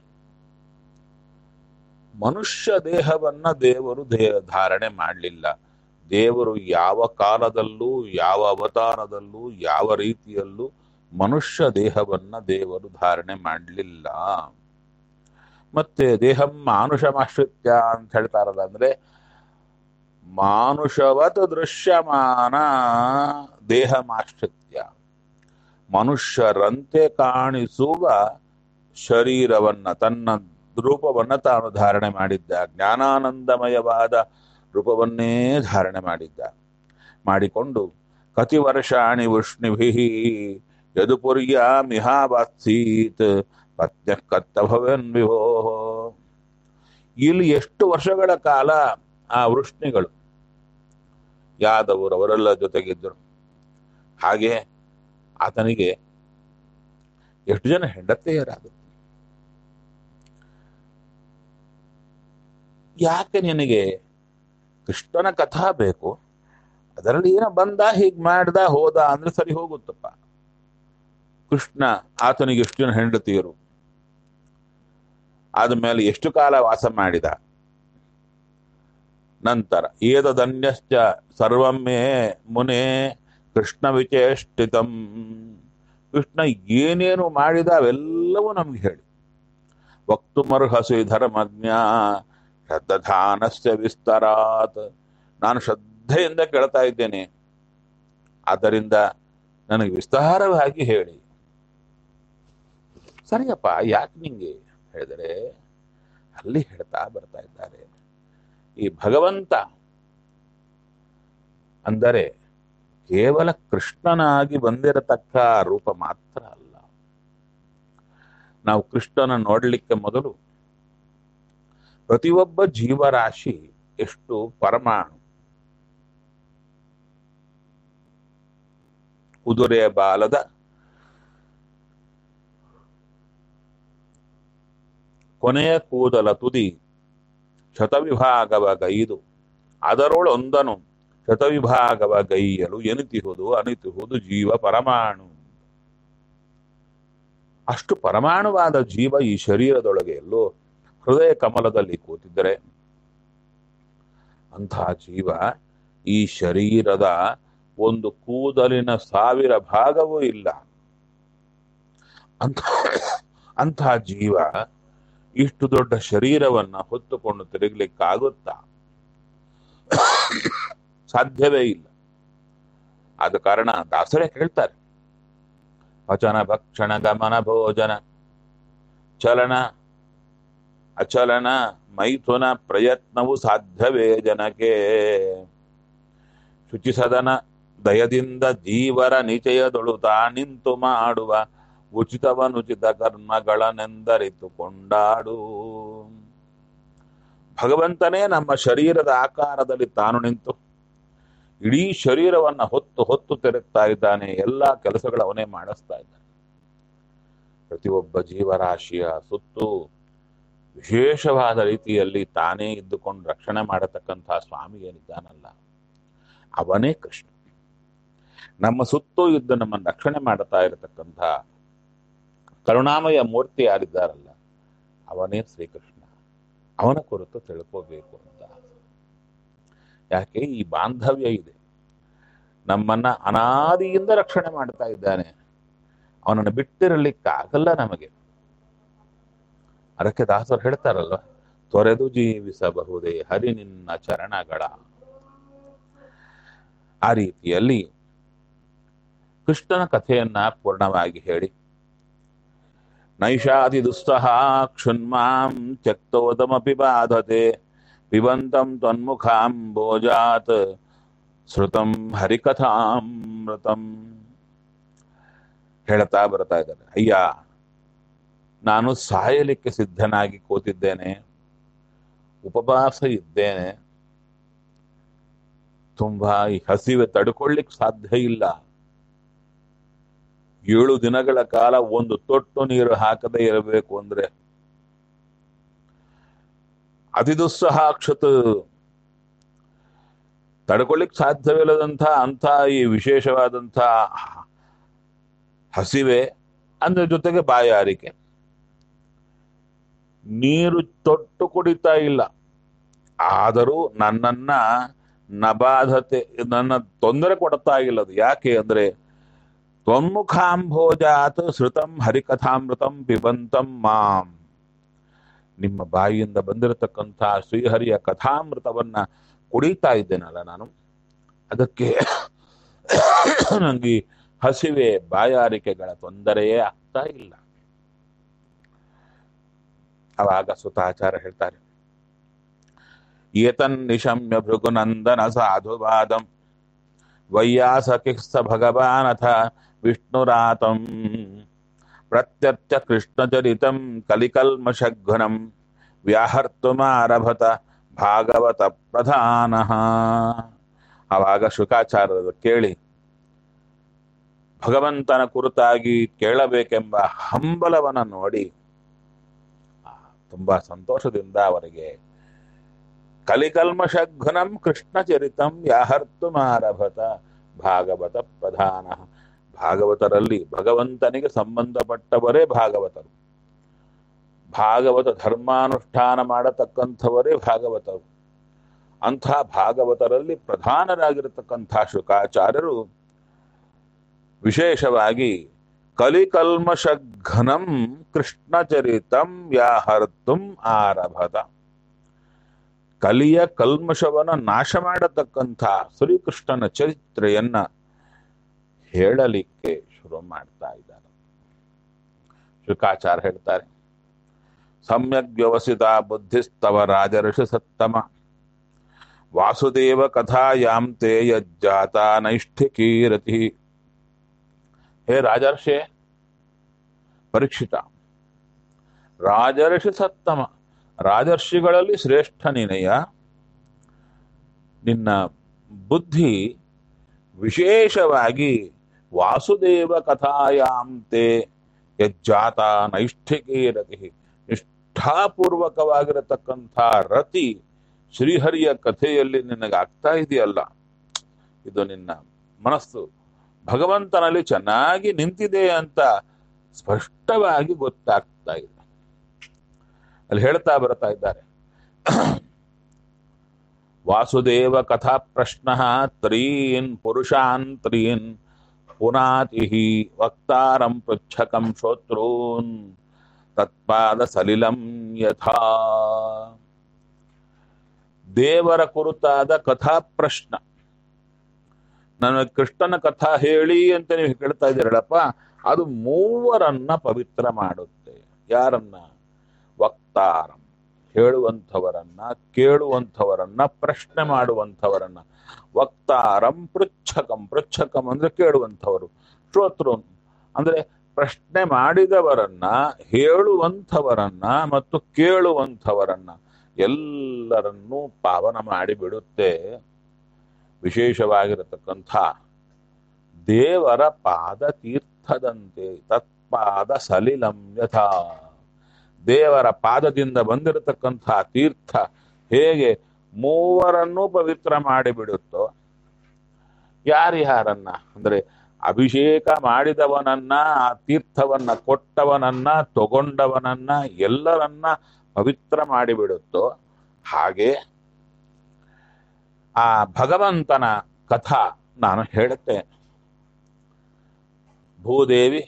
ಮನುಷ್ಯ ದೇಹವನ್ನ ದೇವರು ದೇ ಧಾರಣೆ ಮಾಡಲಿಲ್ಲ ದೇವರು ಯಾವ ಕಾಲದಲ್ಲೂ ಯಾವ ಅವತಾರದಲ್ಲೂ ಯಾವ ರೀತಿಯಲ್ಲೂ ಮನುಷ್ಯ ದೇಹವನ್ನ ದೇವರು ಧಾರಣೆ ಮಾಡಲಿಲ್ಲ ಮತ್ತೆ ದೇಹಂ ಮಾನುಷಮಾಶ್ರಿತ್ಯ ಅಂತ ಹೇಳ್ತಾರಲ್ಲ ಅಂದ್ರೆ ಮಾನುಷವತ್ ದೃಶ್ಯಮಾನ ದೇಹಮಾಶ್ರಿತ್ಯ ಮನುಷ್ಯರಂತೆ ಕಾಣಿಸುವ ಶರೀರವನ್ನ ತನ್ನ ರೂಪವನ್ನ ತಾನು ಧಾರಣೆ ಮಾಡಿದ್ದ ಜ್ಞಾನಾನಂದಮಯವಾದ ರೂಪವನ್ನೇ ಧಾರಣೆ ಮಾಡಿದ್ದ ಮಾಡಿಕೊಂಡು ಕತಿ ವರ್ಷಾಣಿ ವೃಷ್ಣಿಭಿ ಯದುಪುರ್ಯ ಮಿಹಾವಾತ್ಸೀತ್ ಪತ್ಯ ಕತ್ತಭವನ್ ವಿಭೋ ಇಲ್ಲಿ ಎಷ್ಟು ವರ್ಷಗಳ ಕಾಲ ಆ ವೃಷ್ಣಿಗಳು ಯಾದವರು ಅವರೆಲ್ಲ ಜೊತೆಗಿದ್ದರು ಹಾಗೆ ಆತನಿಗೆ ಎಷ್ಟು ಜನ ಹೆಂಡತಿಯರಾದರು ಯಾಕೆ ನಿನಗೆ ಕೃಷ್ಣನ ಕಥಾ ಬೇಕು ಅದರಲ್ಲಿ ಏನೋ ಬಂದ ಹೀಗ್ ಮಾಡ್ದ ಹೋದ ಅಂದ್ರೆ ಸರಿ ಹೋಗುತ್ತಪ್ಪ ಕೃಷ್ಣ ಆತನಿಗೆ ಎಷ್ಟು ಜನ ಹೆಂಡತಿಯರು ಆದ್ಮೇಲೆ ಎಷ್ಟು ಕಾಲ ವಾಸ ಮಾಡಿದ ನಂತರ ಏತದನ್ಯಶ್ಚ ಸರ್ವಮ್ಮೆ ಮುನೆ ಕೃಷ್ಣ ವಿಚೇಷ್ಟಿತಂ ಕೃಷ್ಣ ಏನೇನು ಮಾಡಿದ ಅವೆಲ್ಲವೂ ನಮ್ಗೆ ಹೇಳಿ ವಕ್ತುಮರ್ಹಸಿ ಧರ್ಮಜ್ಞ ಶ್ರದ್ಧಾನಸ್ಯ ವಿಸ್ತರಾತ್ ನಾನು ಶ್ರದ್ಧೆಯಿಂದ ಕೇಳ್ತಾ ಇದ್ದೇನೆ ಆದ್ದರಿಂದ ನನಗೆ ವಿಸ್ತಾರವಾಗಿ ಹೇಳಿ ಸರಿಯಪ್ಪ ಯಾಕೆ ನಿಂಗೆ ಹೇಳಿದರೆ ಅಲ್ಲಿ ಹೇಳ್ತಾ ಬರ್ತಾ ಇದ್ದಾರೆ ಈ ಭಗವಂತ ಅಂದರೆ ಕೇವಲ ಕೃಷ್ಣನಾಗಿ ಬಂದಿರತಕ್ಕ ರೂಪ ಮಾತ್ರ ಅಲ್ಲ ನಾವು ಕೃಷ್ಣನ ನೋಡಲಿಕ್ಕೆ ಮೊದಲು ಪ್ರತಿಯೊಬ್ಬ ಜೀವರಾಶಿ ಎಷ್ಟು ಪರಮಾಣು ಕುದುರೆ ಬಾಲದ ಕೊನೆಯ ಕೂದಲ ತುದಿ ಶತವಿಭಾಗವ ಗೈದು ಅದರೊಳೊಂದನು ಶತವಿಭಾಗವ ಗೈಯಲು ಎನಿತಿಹುದು ಅನಿತಿಹುದು ಜೀವ ಪರಮಾಣು ಅಷ್ಟು ಪರಮಾಣುವಾದ ಜೀವ ಈ ಶರೀರದೊಳಗೆ ಎಲ್ಲೋ ಹೃದಯ ಕಮಲದಲ್ಲಿ ಕೂತಿದ್ದರೆ ಅಂತಹ ಜೀವ ಈ ಶರೀರದ ಒಂದು ಕೂದಲಿನ ಸಾವಿರ ಭಾಗವೂ ಇಲ್ಲ ಅಂತ ಅಂತಹ ಜೀವ ಇಷ್ಟು ದೊಡ್ಡ ಶರೀರವನ್ನ ಹೊತ್ತುಕೊಂಡು ತಿರುಗಲಿಕ್ಕಾಗುತ್ತಾ ಸಾಧ್ಯವೇ ಇಲ್ಲ ಆದ ಕಾರಣ ದಾಸರೇ ಹೇಳ್ತಾರೆ ವಚನ ಭಕ್ಷಣ ಗಮನ ಭೋಜನ ಚಲನ ಅಚಲನ ಮೈಥುನ ಪ್ರಯತ್ನವು ಸಾಧ್ಯವೇ ಜನಕ್ಕೆ ಶುಚಿಸದನ ದಯದಿಂದ ಜೀವರ ನಿಚಯದೊಳುತ್ತಾ ನಿಂತು ಮಾಡುವ ಉಚಿತವನುಚಿತ ಕರ್ಮಗಳನ್ನೆಂದರಿತು ಕೊಂಡಾಡು ಭಗವಂತನೇ ನಮ್ಮ ಶರೀರದ ಆಕಾರದಲ್ಲಿ ತಾನು ನಿಂತು ಇಡೀ ಶರೀರವನ್ನ ಹೊತ್ತು ಹೊತ್ತು ತಿರುಗ್ತಾ ಇದ್ದಾನೆ ಎಲ್ಲಾ ಕೆಲಸಗಳು ಅವನೇ ಮಾಡಿಸ್ತಾ ಇದ್ದಾನೆ ಪ್ರತಿಯೊಬ್ಬ ಜೀವರಾಶಿಯ ಸುತ್ತು ವಿಶೇಷವಾದ ರೀತಿಯಲ್ಲಿ ತಾನೇ ಇದ್ದುಕೊಂಡು ರಕ್ಷಣೆ ಮಾಡತಕ್ಕಂತಹ ಸ್ವಾಮಿ ಏನಿದ್ದಾನಲ್ಲ ಅವನೇ ಕೃಷ್ಣ ನಮ್ಮ ಸುತ್ತೂ ಇದ್ದು ನಮ್ಮನ್ನು ರಕ್ಷಣೆ ಮಾಡುತ್ತಾ ಇರತಕ್ಕಂಥ ಕರುಣಾಮಯ ಮೂರ್ತಿ ಯಾರಿದ್ದಾರಲ್ಲ ಅವನೇ ಶ್ರೀಕೃಷ್ಣ ಅವನ ಕುರಿತು ತಿಳ್ಕೋಬೇಕು ಅಂತ ಯಾಕೆ ಈ ಬಾಂಧವ್ಯ ಇದೆ ನಮ್ಮನ್ನ ಅನಾದಿಯಿಂದ ರಕ್ಷಣೆ ಮಾಡ್ತಾ ಇದ್ದಾನೆ ಅವನನ್ನು ಬಿಟ್ಟಿರಲಿಕ್ಕಾಗಲ್ಲ ನಮಗೆ ಅದಕ್ಕೆ ದಾಸರು ಹೇಳ್ತಾರಲ್ವ ತೊರೆದು ಜೀವಿಸಬಹುದೇ ಹರಿ ನಿನ್ನ ಚರಣಗಳ ಆ ರೀತಿಯಲ್ಲಿ ಕೃಷ್ಣನ ಕಥೆಯನ್ನ ಪೂರ್ಣವಾಗಿ ಹೇಳಿ ನೈಷಾದಿ ದುಸ್ತಃ ಕ್ಷುನ್ಮಾಂ ತ್ಯಕ್ತೋದಮಪಿ ಬಾಧತೆ ಪಿಬಂತಂ ತ್ವನ್ಮುಖಾಂಬೋಜಾತ್ ಶ್ರುತಂ ಹರಿಕಥಾಮೃತಂ ಹೇಳ್ತಾ ಬರ್ತಾ ಇದ್ದಾರೆ ಅಯ್ಯ ನಾನು ಸಾಯಲಿಕ್ಕೆ ಸಿದ್ಧನಾಗಿ ಕೂತಿದ್ದೇನೆ ಉಪವಾಸ ಇದ್ದೇನೆ ತುಂಬಾ ಈ ಹಸಿವೆ ತಡ್ಕೊಳ್ಳಿಕ್ ಸಾಧ್ಯ ಇಲ್ಲ ಏಳು ದಿನಗಳ ಕಾಲ ಒಂದು ತೊಟ್ಟು ನೀರು ಹಾಕದೇ ಇರಬೇಕು ಅಂದ್ರೆ ಅತಿ ದುಸ್ಸಹಾಕ್ಷತ ತಡ್ಕೊಳ್ಳಿಕ್ ಸಾಧ್ಯವಿಲ್ಲದಂಥ ಅಂಥ ಈ ವಿಶೇಷವಾದಂಥ ಹಸಿವೆ ಅಂದ್ರ ಜೊತೆಗೆ ಬಾಯಾರಿಕೆ ನೀರು ತೊಟ್ಟು ಕುಡಿತಾ ಇಲ್ಲ ಆದರೂ ನನ್ನನ್ನ ನಬಾಧತೆ ನನ್ನ ತೊಂದರೆ ಕೊಡ್ತಾ ಇಲ್ಲ ಅದು ಯಾಕೆ ಅಂದ್ರೆ ತ್ವನ್ಮುಖಾಂಭೋಜಾತ್ ಶ್ರುತಂ ಹರಿಕಥಾಮೃತಂ ಪಿಬಂತಂ ಮಾಂ ನಿಮ್ಮ ಬಾಯಿಯಿಂದ ಬಂದಿರತಕ್ಕಂಥ ಶ್ರೀಹರಿಯ ಕಥಾಮೃತವನ್ನ ಕುಡಿತಾ ಇದ್ದೇನಲ್ಲ ನಾನು ಅದಕ್ಕೆ ನಂಗೆ ಈ ಹಸಿವೆ ಬಾಯಾರಿಕೆಗಳ ತೊಂದರೆಯೇ ಆಗ್ತಾ ಇಲ್ಲ ಅವಾಗ ಸುತಾಚಾರ ಹೇಳ್ತಾರೆ ಏತನ್ ನಿಶಮ್ಯ ಭೃಗುನಂದನ ಸಾಧುವಾದಂ ವೈಯಾಸಕಿಸ್ಸ ಭಗವಾನಥ ವಿಷ್ಣುರಾತಂ ಪ್ರತ್ಯರ್ಥ ಕೃಷ್ಣಚರಿತಂ ಕಲಿಕಲ್ಮಷಘ್ನಂ ವ್ಯಾಹರ್ತುಮಾರಭತ ಭಾಗವತ ಪ್ರಧಾನ ಆವಾಗ ಶುಕಾಚಾರ್ಯರು ಕೇಳಿ ಭಗವಂತನ ಕುರಿತಾಗಿ ಕೇಳಬೇಕೆಂಬ ಹಂಬಲವನ್ನ ನೋಡಿ ಆ, ತುಂಬಾ ಸಂತೋಷದಿಂದ ಅವರಿಗೆ ಕಲಿಕಲ್ಮಷಘ್ನಂ ಕೃಷ್ಣಚರಿತಂ ಯಾಹರ್ತುಮಾರಭತ ಭಾಗವತ ಪ್ರಧಾನ ಭಾಗವತರಲ್ಲಿ ಭಗವಂತನಿಗೆ ಸಂಬಂಧಪಟ್ಟವರೇ ಭಾಗವತರು ಭಾಗವತ ಧರ್ಮಾನುಷ್ಠಾನ ಮಾಡತಕ್ಕಂಥವರೇ ಭಾಗವತರು ಅಂಥ ಭಾಗವತರಲ್ಲಿ ಪ್ರಧಾನರಾಗಿರತಕ್ಕಂಥ ಶುಕಾಚಾರ್ಯರು ವಿಶೇಷವಾಗಿ ಕಲಿಕಲ್ಮಷಘ್ನಂ ಕೃಷ್ಣಚರಿತಂ ವ್ಯಾಹರ್ತುಂ ಆರಭತ ಕಲಿಯ ಕಲ್ಮಶವನ್ನ ನಾಶ ಮಾಡತಕ್ಕಂಥ ಶ್ರೀಕೃಷ್ಣನ ಚರಿತ್ರೆಯನ್ನ ಹೇಳಲಿಕ್ಕೆ ಶುರು ಮಾಡ್ತಾ ಇದ್ದಾರೆ ಶುಕಾಚಾರ ಹೇಳ್ತಾರೆ ಸಮ್ಯಕ್ ವ್ಯವಸಿತ ಬುದ್ಧಿಸ್ತವ ರಾಜಋಷಿ ಸತ್ತಮ ವಾಸುದೇವ ಕಥಾಯಾಂ ತೇ ಯಜ್ಜಾತ ನೈಷ್ಠಿಕೀರತಿ ಹೇ ರಾಜರ್ಷೆ ಪರೀಕ್ಷಿತ ರಾಜರ್ಷಿ ಸತ್ತಮ ರಾಜರ್ಷಿಗಳಲ್ಲಿ ಶ್ರೇಷ್ಠ ನೀನಯ್ಯ ನಿನ್ನ ಬುದ್ಧಿ ವಿಶೇಷವಾಗಿ ವಾಸುದೇವ ಕಥಾಯಾಂತೆ ಯಜ್ಜಾತ ನೈಷ್ಠಿಕೇ ರತಿ ನಿಷ್ಠಾಪೂರ್ವಕವಾಗಿರತಕ್ಕಂಥ ರತಿ ಶ್ರೀಹರಿಯ ಕಥೆಯಲ್ಲಿ ನಿನಗೆ ಆಗ್ತಾ ಇದೆಯಲ್ಲ ಇದು ನಿನ್ನ ಮನಸ್ಸು ಭಗವಂತನಲ್ಲಿ ಚೆನ್ನಾಗಿ ನಿಂತಿದೆ ಅಂತ ಸ್ಪಷ್ಟವಾಗಿ ಗೊತ್ತಾಗ್ತಾ ಇದೆ ಅಲ್ಲಿ ಹೇಳ್ತಾ ಬರ್ತಾ ಇದ್ದಾರೆ ವಾಸುದೇವ ಕಥಾ ಪ್ರಶ್ನ ತ್ರೀನ್ ಪುರುಷಾನ್ ತ್ರೀನ್ ಪುನಾತಿ ವಕ್ತಾರಂ ಪೃಚ್ಛಕಂ ಶ್ರೋತ್ರೂನ್ ತತ್ಪಾದ ಸಲಿಲಂ ಯಥಾ ದೇವರ ಕುರಿತಾದ ಕಥಾ ಪ್ರಶ್ನ ನನಗೆ ಕೃಷ್ಣನ ಕಥಾ ಹೇಳಿ ಅಂತ ನೀವು ಕೇಳ್ತಾ ಇದ್ದೀರಲ್ಲಪ್ಪ ಅದು ಮೂವರನ್ನ ಪವಿತ್ರ ಮಾಡುತ್ತೆ ಯಾರನ್ನ ವಕ್ತಾರಂ ಹೇಳುವಂಥವರನ್ನ ಕೇಳುವಂಥವರನ್ನ ಪ್ರಶ್ನೆ ಮಾಡುವಂಥವರನ್ನ ವಕ್ತಾರಂ ಪೃಚ್ಛಕಂ ಪೃಚ್ಛಕಂ ಅಂದ್ರೆ ಕೇಳುವಂಥವರು ಶ್ರೋತೃ ಅಂದ್ರೆ ಪ್ರಶ್ನೆ ಮಾಡಿದವರನ್ನ ಹೇಳುವಂಥವರನ್ನ ಮತ್ತು ಕೇಳುವಂಥವರನ್ನ ಎಲ್ಲರನ್ನೂ ಪಾವನ ಮಾಡಿ ಬಿಡುತ್ತೆ ವಿಶೇಷವಾಗಿರತಕ್ಕಂಥ ದೇವರ ಪಾದ ತೀರ್ಥದಂತೆ ತತ್ಪಾದ ಸಲಿಲಂ ಯಥಾ ದೇವರ ಪಾದದಿಂದ ಬಂದಿರತಕ್ಕಂಥ ತೀರ್ಥ ಹೇಗೆ ಮೂವರನ್ನೂ ಪವಿತ್ರ ಮಾಡಿಬಿಡುತ್ತೋ ಯಾರ್ಯಾರನ್ನ ಅಂದ್ರೆ ಅಭಿಷೇಕ ಮಾಡಿದವನನ್ನ ಆ ತೀರ್ಥವನ್ನ ಕೊಟ್ಟವನನ್ನ ತಗೊಂಡವನನ್ನ ಎಲ್ಲರನ್ನ ಪವಿತ್ರ ಮಾಡಿಬಿಡುತ್ತೋ ಹಾಗೆ ಆ ಭಗವಂತನ ಕಥಾ ನಾನು ಹೇಳುತ್ತೇನೆ ಭೂದೇವಿ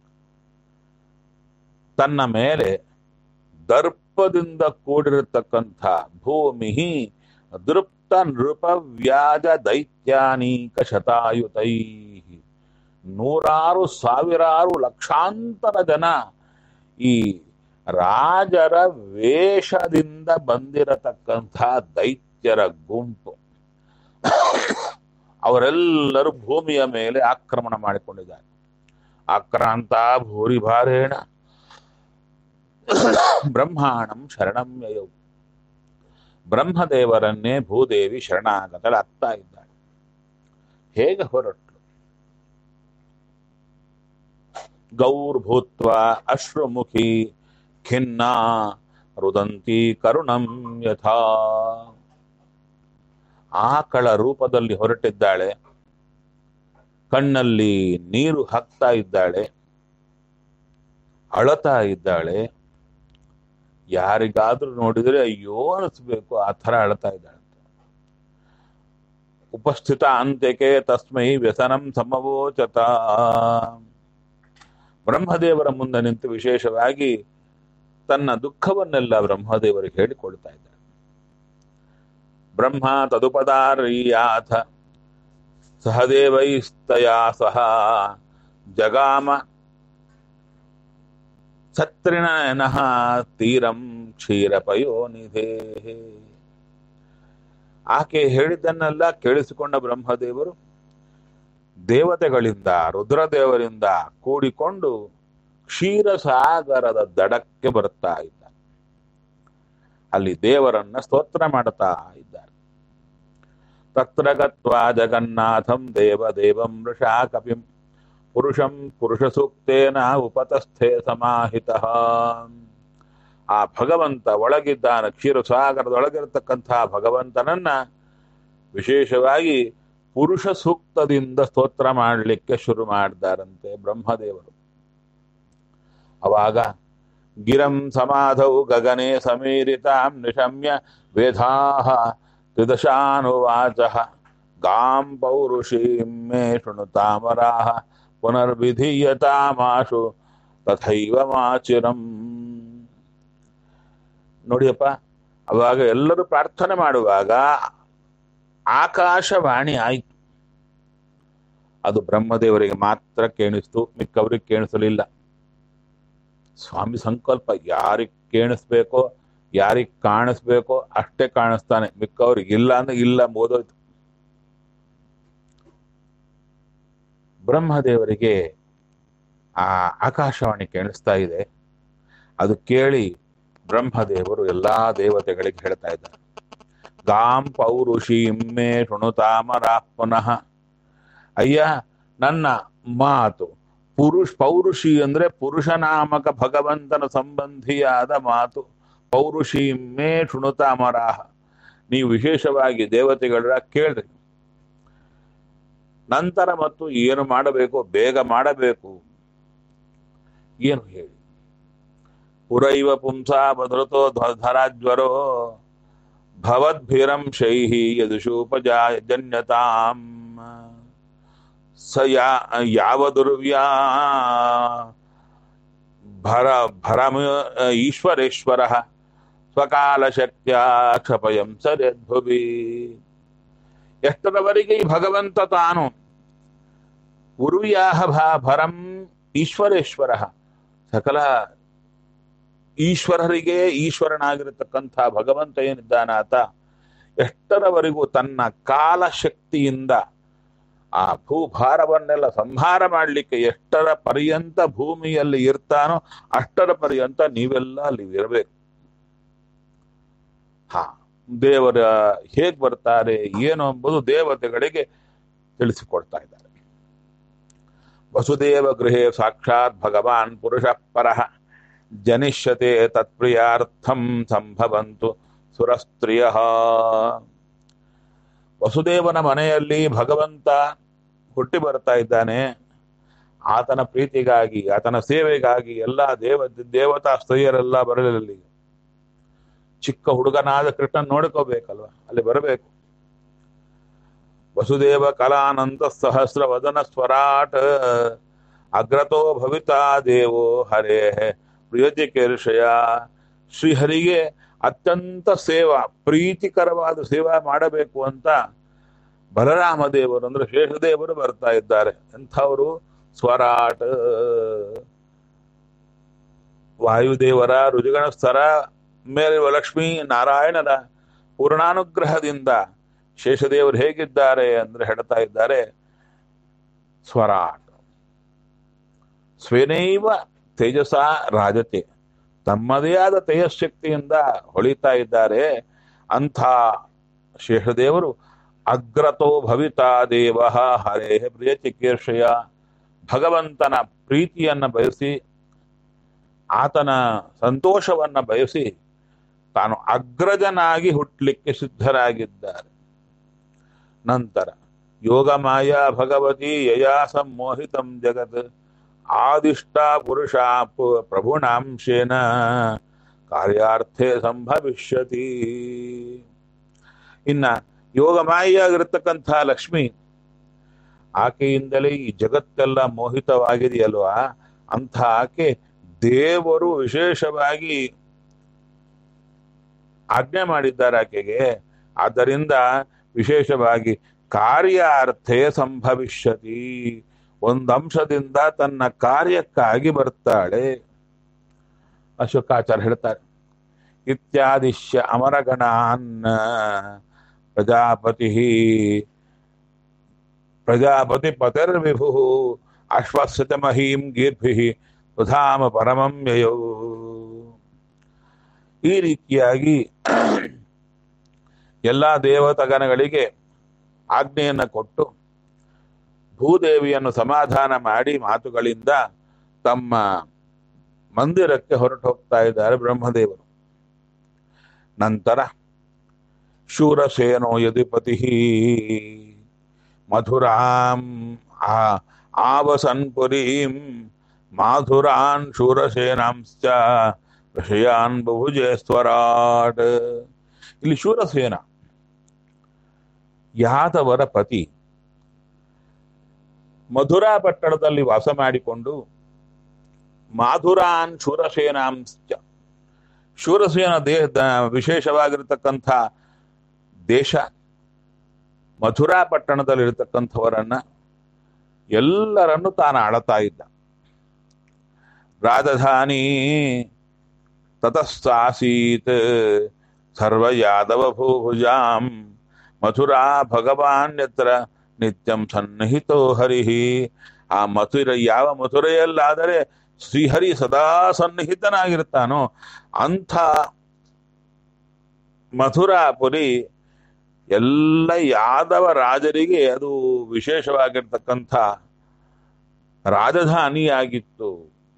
ತನ್ನ ಮೇಲೆ ದರ್ಪದಿಂದ ಕೂಡಿರತಕ್ಕಂಥ ಭೂಮಿ ದೃಪ್ತ ನೃಪ ವ್ಯಾಜ ದೈತ್ಯಾನೀಕ ಶತಾಯುತೈ ನೂರಾರು ಸಾವಿರಾರು ಲಕ್ಷಾಂತರ ಜನ ಈ ರಾಜರ ವೇಷದಿಂದ ಬಂದಿರತಕ್ಕಂಥ ದೈತ್ಯರ ಗುಂಪು ಅವರೆಲ್ಲರೂ ಭೂಮಿಯ ಮೇಲೆ ಆಕ್ರಮಣ ಮಾಡಿಕೊಂಡಿದ್ದಾರೆ ಆಕ್ರಾಂತ ಭೂರಿಭಾರೇಣ ಬ್ರಹ್ಮಾಣಂ ಶರಣಂ ಯಯೌ ಬ್ರಹ್ಮದೇವರನ್ನೇ ಭೂದೇವಿ ಶರಣಾಗತಳಾಗ್ತಾ ಇದ್ದಾಳೆ ಹೇಗೆ ಹೊರಟಳು ಗೌರ್ಭೂತ್ವ ಅಶ್ರುಮುಖಿ ಖಿನ್ನ ರುದಂತಿ ಕರುಣಂ ಯಥಾ ಆಕಳ ರೂಪದಲ್ಲಿ ಹೊರಟಿದ್ದಾಳೆ ಕಣ್ಣಲ್ಲಿ ನೀರು ಹಾಕ್ತಾ ಇದ್ದಾಳೆ ಅಳತಾ ಇದ್ದಾಳೆ ಯಾರಿಗಾದ್ರೂ ನೋಡಿದ್ರೆ ಅಯ್ಯೋ ಅನಿಸ್ಬೇಕು ಆ ಥರ ಅಳತಾ ಇದ್ದಾಳೆ ಉಪಸ್ಥಿತ ಅಂತ್ಯಕ್ಕೆ ತಸ್ಮೈ ವ್ಯಸನಂ ಸಮವೋಚತ ಬ್ರಹ್ಮದೇವರ ಮುಂದೆ ನಿಂತು ವಿಶೇಷವಾಗಿ ತನ್ನ ದುಃಖವನ್ನೆಲ್ಲ ಬ್ರಹ್ಮದೇವರಿಗೆ ಹೇಳಿಕೊಳ್ತಾ ಇದ್ದಾಳೆ ಬ್ರಹ್ಮ ತದುಪದಾರೀಯಾಥ ಸಹದೇವೈಸ್ತಯಾ ಸಹ ಜಗಾಮ ಸತ್ರಿಣನಃ ತೀರಂ ಕ್ಷೀರಪಯೋನಿಧೇ ಆಕೆ ಹೇಳಿದ್ದನ್ನೆಲ್ಲ ಕೇಳಿಸಿಕೊಂಡ ಬ್ರಹ್ಮದೇವರು ದೇವತೆಗಳಿಂದ ರುದ್ರದೇವರಿಂದ ಕೂಡಿಕೊಂಡು ಕ್ಷೀರಸಾಗರದ ದಡಕ್ಕೆ ಬರ್ತಾ ಇದ್ದಾರೆ ಅಲ್ಲಿ ದೇವರನ್ನ ಸ್ತೋತ್ರ ಮಾಡ್ತಾ ಇದ್ದಾರೆ ತತ್ರ ಗತ್ವಾ ಜಗನ್ನಾಥಂ ದೇವ ದೇವಂ ವೃಷಾ ಕಪಿಂ ಪುರುಷಂ ಪುರುಷ ಸೂಕ್ತೇನ ಉಪತಸ್ಥೆ ಸಮಾಹಿತ ಆ ಭಗವಂತ ಒಳಗಿದ್ದಾನ ಕ್ಷೀರಸಾಗರದೊಳಗಿರತಕ್ಕಂಥ ಭಗವಂತನನ್ನ ವಿಶೇಷವಾಗಿ ಪುರುಷ ಸೂಕ್ತದಿಂದ ಸ್ತೋತ್ರ ಮಾಡಲಿಕ್ಕೆ ಶುರು ಮಾಡಿದಾರಂತೆ ಬ್ರಹ್ಮದೇವರು ಅವಾಗ ಗಿರಂ ಸಮಾಧೌ ಗಗನೆ ಸಮೀರಿತಾಂ ನಿಶಮ್ಯ ವೇದಾಹ ತ್ರಿದಶಾನುವಾಚ ಗಾಂ ಪೌರುಷೀಂ ಮೇ ಶೃಣುತಾಮರಾಹ ಪುನರ್ವಿಧೀಯತಾಮಾಶು ತಥೈವ ಮಾಚಿರಂ ನೋಡಿಯಪ್ಪ ಅವಾಗ ಎಲ್ಲರೂ ಪ್ರಾರ್ಥನೆ ಮಾಡುವಾಗ ಆಕಾಶವಾಣಿ ಆಯಿತು ಅದು ಬ್ರಹ್ಮದೇವರಿಗೆ ಮಾತ್ರ ಕೇಳಿಸ್ತು ಮಿಕ್ಕವರಿಗೆ ಕೇಳಿಸಲಿಲ್ಲ ಸ್ವಾಮಿ ಸಂಕಲ್ಪ ಯಾರಿಗೆ ಕೇಳಿಸ್ಬೇಕೋ ಯಾರಿಗೆ ಕಾಣಿಸ್ಬೇಕೋ ಅಷ್ಟೇ ಕಾಣಿಸ್ತಾನೆ ಮಿಕ್ಕವ್ರಿಗೆ ಇಲ್ಲ ಅಂದ್ರೆ ಇಲ್ಲ ಓದೋಯ್ತು ಬ್ರಹ್ಮದೇವರಿಗೆ ಆ ಆಕಾಶವಾಣಿ ಕೇಳಿಸ್ತಾ ಇದೆ ಅದು ಕೇಳಿ ಬ್ರಹ್ಮದೇವರು ಎಲ್ಲಾ ದೇವತೆಗಳಿಗೆ ಹೇಳ್ತಾ ಇದ್ದಾರೆ ಗಾಂ ಪೌರುಷಿ ಇಮ್ಮೆ ಶೃಣುತಾಮರಾ ಪುನಃ ಅಯ್ಯ ನನ್ನ ಮಾತು ಪುರುಷ್ ಪೌರುಷಿ ಅಂದ್ರೆ ಪುರುಷನಾಮಕ ಭಗವಂತನ ಸಂಬಂಧಿಯಾದ ಮಾತು ಪೌರುಷಿ ಮೇ ಶೃಣುತಾಮರಾಹ ನೀವು ವಿಶೇಷವಾಗಿ ದೇವತೆಗಳ ಕೇಳ್ರಿ ನಂತರ ಮತ್ತು ಏನು ಮಾಡಬೇಕು ಬೇಗ ಮಾಡಬೇಕು ಏನು ಹೇಳಿ ಪುರೈವ ಪುಂಸಾ ಬದೃತೋ ಧರಾಜ್ವರೋ ಭವದ್ಭಿರಂ ಶೈಹಿ ಯದುಷೂಪಜಾನ್ಯತಾಂ ಸ ಯಾ ಯಾವದುರ್ವ್ಯಾ ಭರ ಭರಮ ಈಶ್ವರೇಶ್ವರ ಸ್ವಕಾಲ ಶಕ್ತಿಯ ಕ್ಷಪಯಂ ಸದ್ಭುವಿ ಎಷ್ಟರವರೆಗೆ ಈ ಭಗವಂತ ತಾನು ಉರ್ವ್ಯಾಹ ಭಾ ಭರಂ ಈಶ್ವರೇಶ್ವರ ಸಕಲ ಈಶ್ವರರಿಗೆ ಈಶ್ವರನಾಗಿರತಕ್ಕಂಥ ಭಗವಂತ ಏನಿದ್ದಾನ ಆತ ಎಷ್ಟರವರೆಗೂ ತನ್ನ ಕಾಲಶಕ್ತಿಯಿಂದ ಆ ಭೂಭಾರವನ್ನೆಲ್ಲ ಸಂಹಾರ ಮಾಡಲಿಕ್ಕೆ ಎಷ್ಟರ ಪರ್ಯಂತ ಭೂಮಿಯಲ್ಲಿ ಇರ್ತಾನೋ ಅಷ್ಟರ ಪರ್ಯಂತ ನೀವೆಲ್ಲ ಅಲ್ಲಿ ಇರಬೇಕು ಹಾ ದೇವರ ಹೇಗ್ ಬರ್ತಾರೆ ಏನು ಎಂಬುದು ದೇವತೆಗಳಿಗೆ ತಿಳಿಸಿಕೊಡ್ತಾ ಇದ್ದಾರೆ ವಸುದೇವ ಗೃಹೇ ಸಾಕ್ಷಾತ್ ಭಗವಾನ್ ಪುರುಷ ಪರಃ ಜನಿಷ್ಯತೆ ತತ್ಪ್ರಿಯಾರ್ಥಂ ಸಂಭವಂತು ಸುರಸ್ತ್ರೀಯ ವಸುದೇವನ ಮನೆಯಲ್ಲಿ ಭಗವಂತ ಹುಟ್ಟಿ ಬರ್ತಾ ಇದ್ದಾನೆ ಆತನ ಪ್ರೀತಿಗಾಗಿ ಆತನ ಸೇವೆಗಾಗಿ ಎಲ್ಲ ದೇವ ದೇವತಾ ಸ್ತ್ರೀಯರೆಲ್ಲ ಬರಲಿಲ್ಲ ಚಿಕ್ಕ ಹುಡುಗನಾದ ಕೃಷ್ಣನ್ ನೋಡ್ಕೋಬೇಕಲ್ವ ಅಲ್ಲಿ ಬರಬೇಕು ವಸುದೇವ ಕಲಾನಂದ ಸಹಸ್ರ ವದನ ಸ್ವರಾಟ್ ಅಗ್ರತೋ ಭವಿತಾ ದೇವೋ ಹರೇ ಪ್ರಿಯತಿ ಕೇರ್ಷಯ ಶ್ರೀಹರಿಗೆ ಅತ್ಯಂತ ಸೇವಾ ಪ್ರೀತಿಕರವಾದ ಸೇವಾ ಮಾಡಬೇಕು ಅಂತ ಬಲರಾಮ ದೇವರು ಅಂದ್ರೆ ಶೇಷದೇವರು ಬರ್ತಾ ಇದ್ದಾರೆ ಎಂಥವರು ಸ್ವರಾಟ್ ವಾಯುದೇವರ ರುಜುಗಣ ಸ್ಥರ ಮೇಲಿರುವ ಲಕ್ಷ್ಮೀ ನಾರಾಯಣನ ಪೂರ್ಣಾನುಗ್ರಹದಿಂದ ಶೇಷದೇವರು ಹೇಗಿದ್ದಾರೆ ಅಂದ್ರೆ ಹೇಳ್ತಾ ಇದ್ದಾರೆ ಸ್ವರಾಟ್ ಸ್ವೇನೈವ ತೇಜಸ ರಾಜತೆ ತಮ್ಮದೇ ಆದ ತೇಜಶಕ್ತಿಯಿಂದ ಹೊಳಿತಾ ಇದ್ದಾರೆ ಅಂಥ ಶೇಷದೇವರು ಅಗ್ರತೋ ಭವಿತಾ ದೇವ ಹರೇ ಪ್ರಿಯ ಚಿಕೀರ್ಷಯ ಭಗವಂತನ ಪ್ರೀತಿಯನ್ನ ಬಯಸಿ ಆತನ ಸಂತೋಷವನ್ನ ಬಯಸಿ ತಾನು ಅಗ್ರಜನಾಗಿ ಹುಟ್ಟಲಿಕ್ಕೆ ಸಿದ್ಧರಾಗಿದ್ದಾರೆ ನಂತರ ಯೋಗ ಮಾಯಾ ಭಗವತಿ ಯಯಾ ಸಂಮೋಹಿತಂ ಜಗತ್ ಆದಿಷ್ಟ ಪುರುಷ ಪು- ಪ್ರಭುಣಾಂಶೇನ ಕಾರ್ಯಾರ್ಥೆ ಸಂಭವಿಷ್ಯತಿ ಇನ್ನ ಯೋಗ ಮಾಯಿಯಾಗಿರ್ತಕ್ಕಂಥ ಲಕ್ಷ್ಮಿ ಆಕೆಯಿಂದಲೇ ಈ ಜಗತ್ತೆಲ್ಲ ಮೋಹಿತವಾಗಿದೆಯಲ್ವಾ ಅಂಥ ಆಕೆ ದೇವರು ವಿಶೇಷವಾಗಿ ಆಜ್ಞೆ ಮಾಡಿದ್ದಾರೆ ಆಕೆಗೆ ಆದ್ದರಿಂದ ವಿಶೇಷವಾಗಿ ಕಾರ್ಯಾರ್ಥೆ ಸಂಭವಿಷ್ಯತಿ ಒಂದು ಅಂಶದಿಂದ ತನ್ನ ಕಾರ್ಯಕ್ಕಾಗಿ ಬರ್ತಾಳೆ ಅಶೋಕಾಚಾರ್ಯ ಹೇಳ್ತಾರೆ ಇತ್ಯಾದಿಶ್ಯ ಅಮರಗಣಾನ್ ಪ್ರಜಾಪತಿ ಪ್ರಜಾಪತಿ ಪತಿರ್ವಿಭು ಅಶ್ವಸ್ಯತ ಮಹೀಂ ಗೀರ್ಭಿ ಸುಧಾಮ ಪರಮಂ ಯಯೌ ಈ ರೀತಿಯಾಗಿ ಎಲ್ಲ ದೇವತಗಣಗಳಿಗೆ ಆಜ್ಞೆಯನ್ನು ಕೊಟ್ಟು ಭೂದೇವಿಯನ್ನು ಸಮಾಧಾನ ಮಾಡಿ ಮಾತುಗಳಿಂದ ತಮ್ಮ ಮಂದಿರಕ್ಕೆ ಹೊರಟು ಹೋಗ್ತಾ ಇದ್ದಾರೆ ಬ್ರಹ್ಮದೇವರು ನಂತರ ಶೂರಸೇನೋ ಯದಿಪತಿ ಮಧುರಾಂ ಆ ಆವಸನ್ಪುರೀಂ ಮಾಧುರಾನ್ ಶೂರಸೇನಾಂಶ್ಚ ವಿಷಯಾನ್ ಬಹುಜೆ ಸ್ವರಾಟ್ ಇಲ್ಲಿ ಶೂರಸೇನ ಯಾದವರ ಪತಿ ಮಧುರಾ ಪಟ್ಟಣದಲ್ಲಿ ವಾಸ ಮಾಡಿಕೊಂಡು ಮಾಧುರಾನ್ ಶೂರಸೇನಾಂಶ್ಚ ಶೂರಸೇನ ದೇಹ ವಿಶೇಷವಾಗಿರತಕ್ಕಂಥ ದೇಶ ಮಥುರಾ ಪಟ್ಟಣದಲ್ಲಿರತಕ್ಕಂಥವರನ್ನ ಎಲ್ಲರನ್ನು ತಾನು ಆಳತಾ ಇದ್ದ ರಾಜಧಾನಿ ತತಸ್ಸಾಸೀತ್ ಸರ್ವ ಯಾದವ ಭೂಭುಜಾಂ ಮಥುರಾ ಭಗವಾನ್ ಯತ್ರ ನಿತ್ಯಂ ಸನ್ನಿಹಿತೋ ಹರಿಹಿ ಆ ಮಥುರ ಯಾವ ಮಥುರೆಯಲ್ಲಾದರೆ ಶ್ರೀಹರಿ ಸದಾ ಸನ್ನಿಹಿತನಾಗಿರ್ತಾನೋ ಅಂಥ ಮಥುರಾಪುರಿ ಎಲ್ಲ ಯಾದವ ರಾಜರಿಗೆ ಅದು ವಿಶೇಷವಾಗಿರ್ತಕ್ಕಂಥ ರಾಜಧಾನಿಯಾಗಿತ್ತು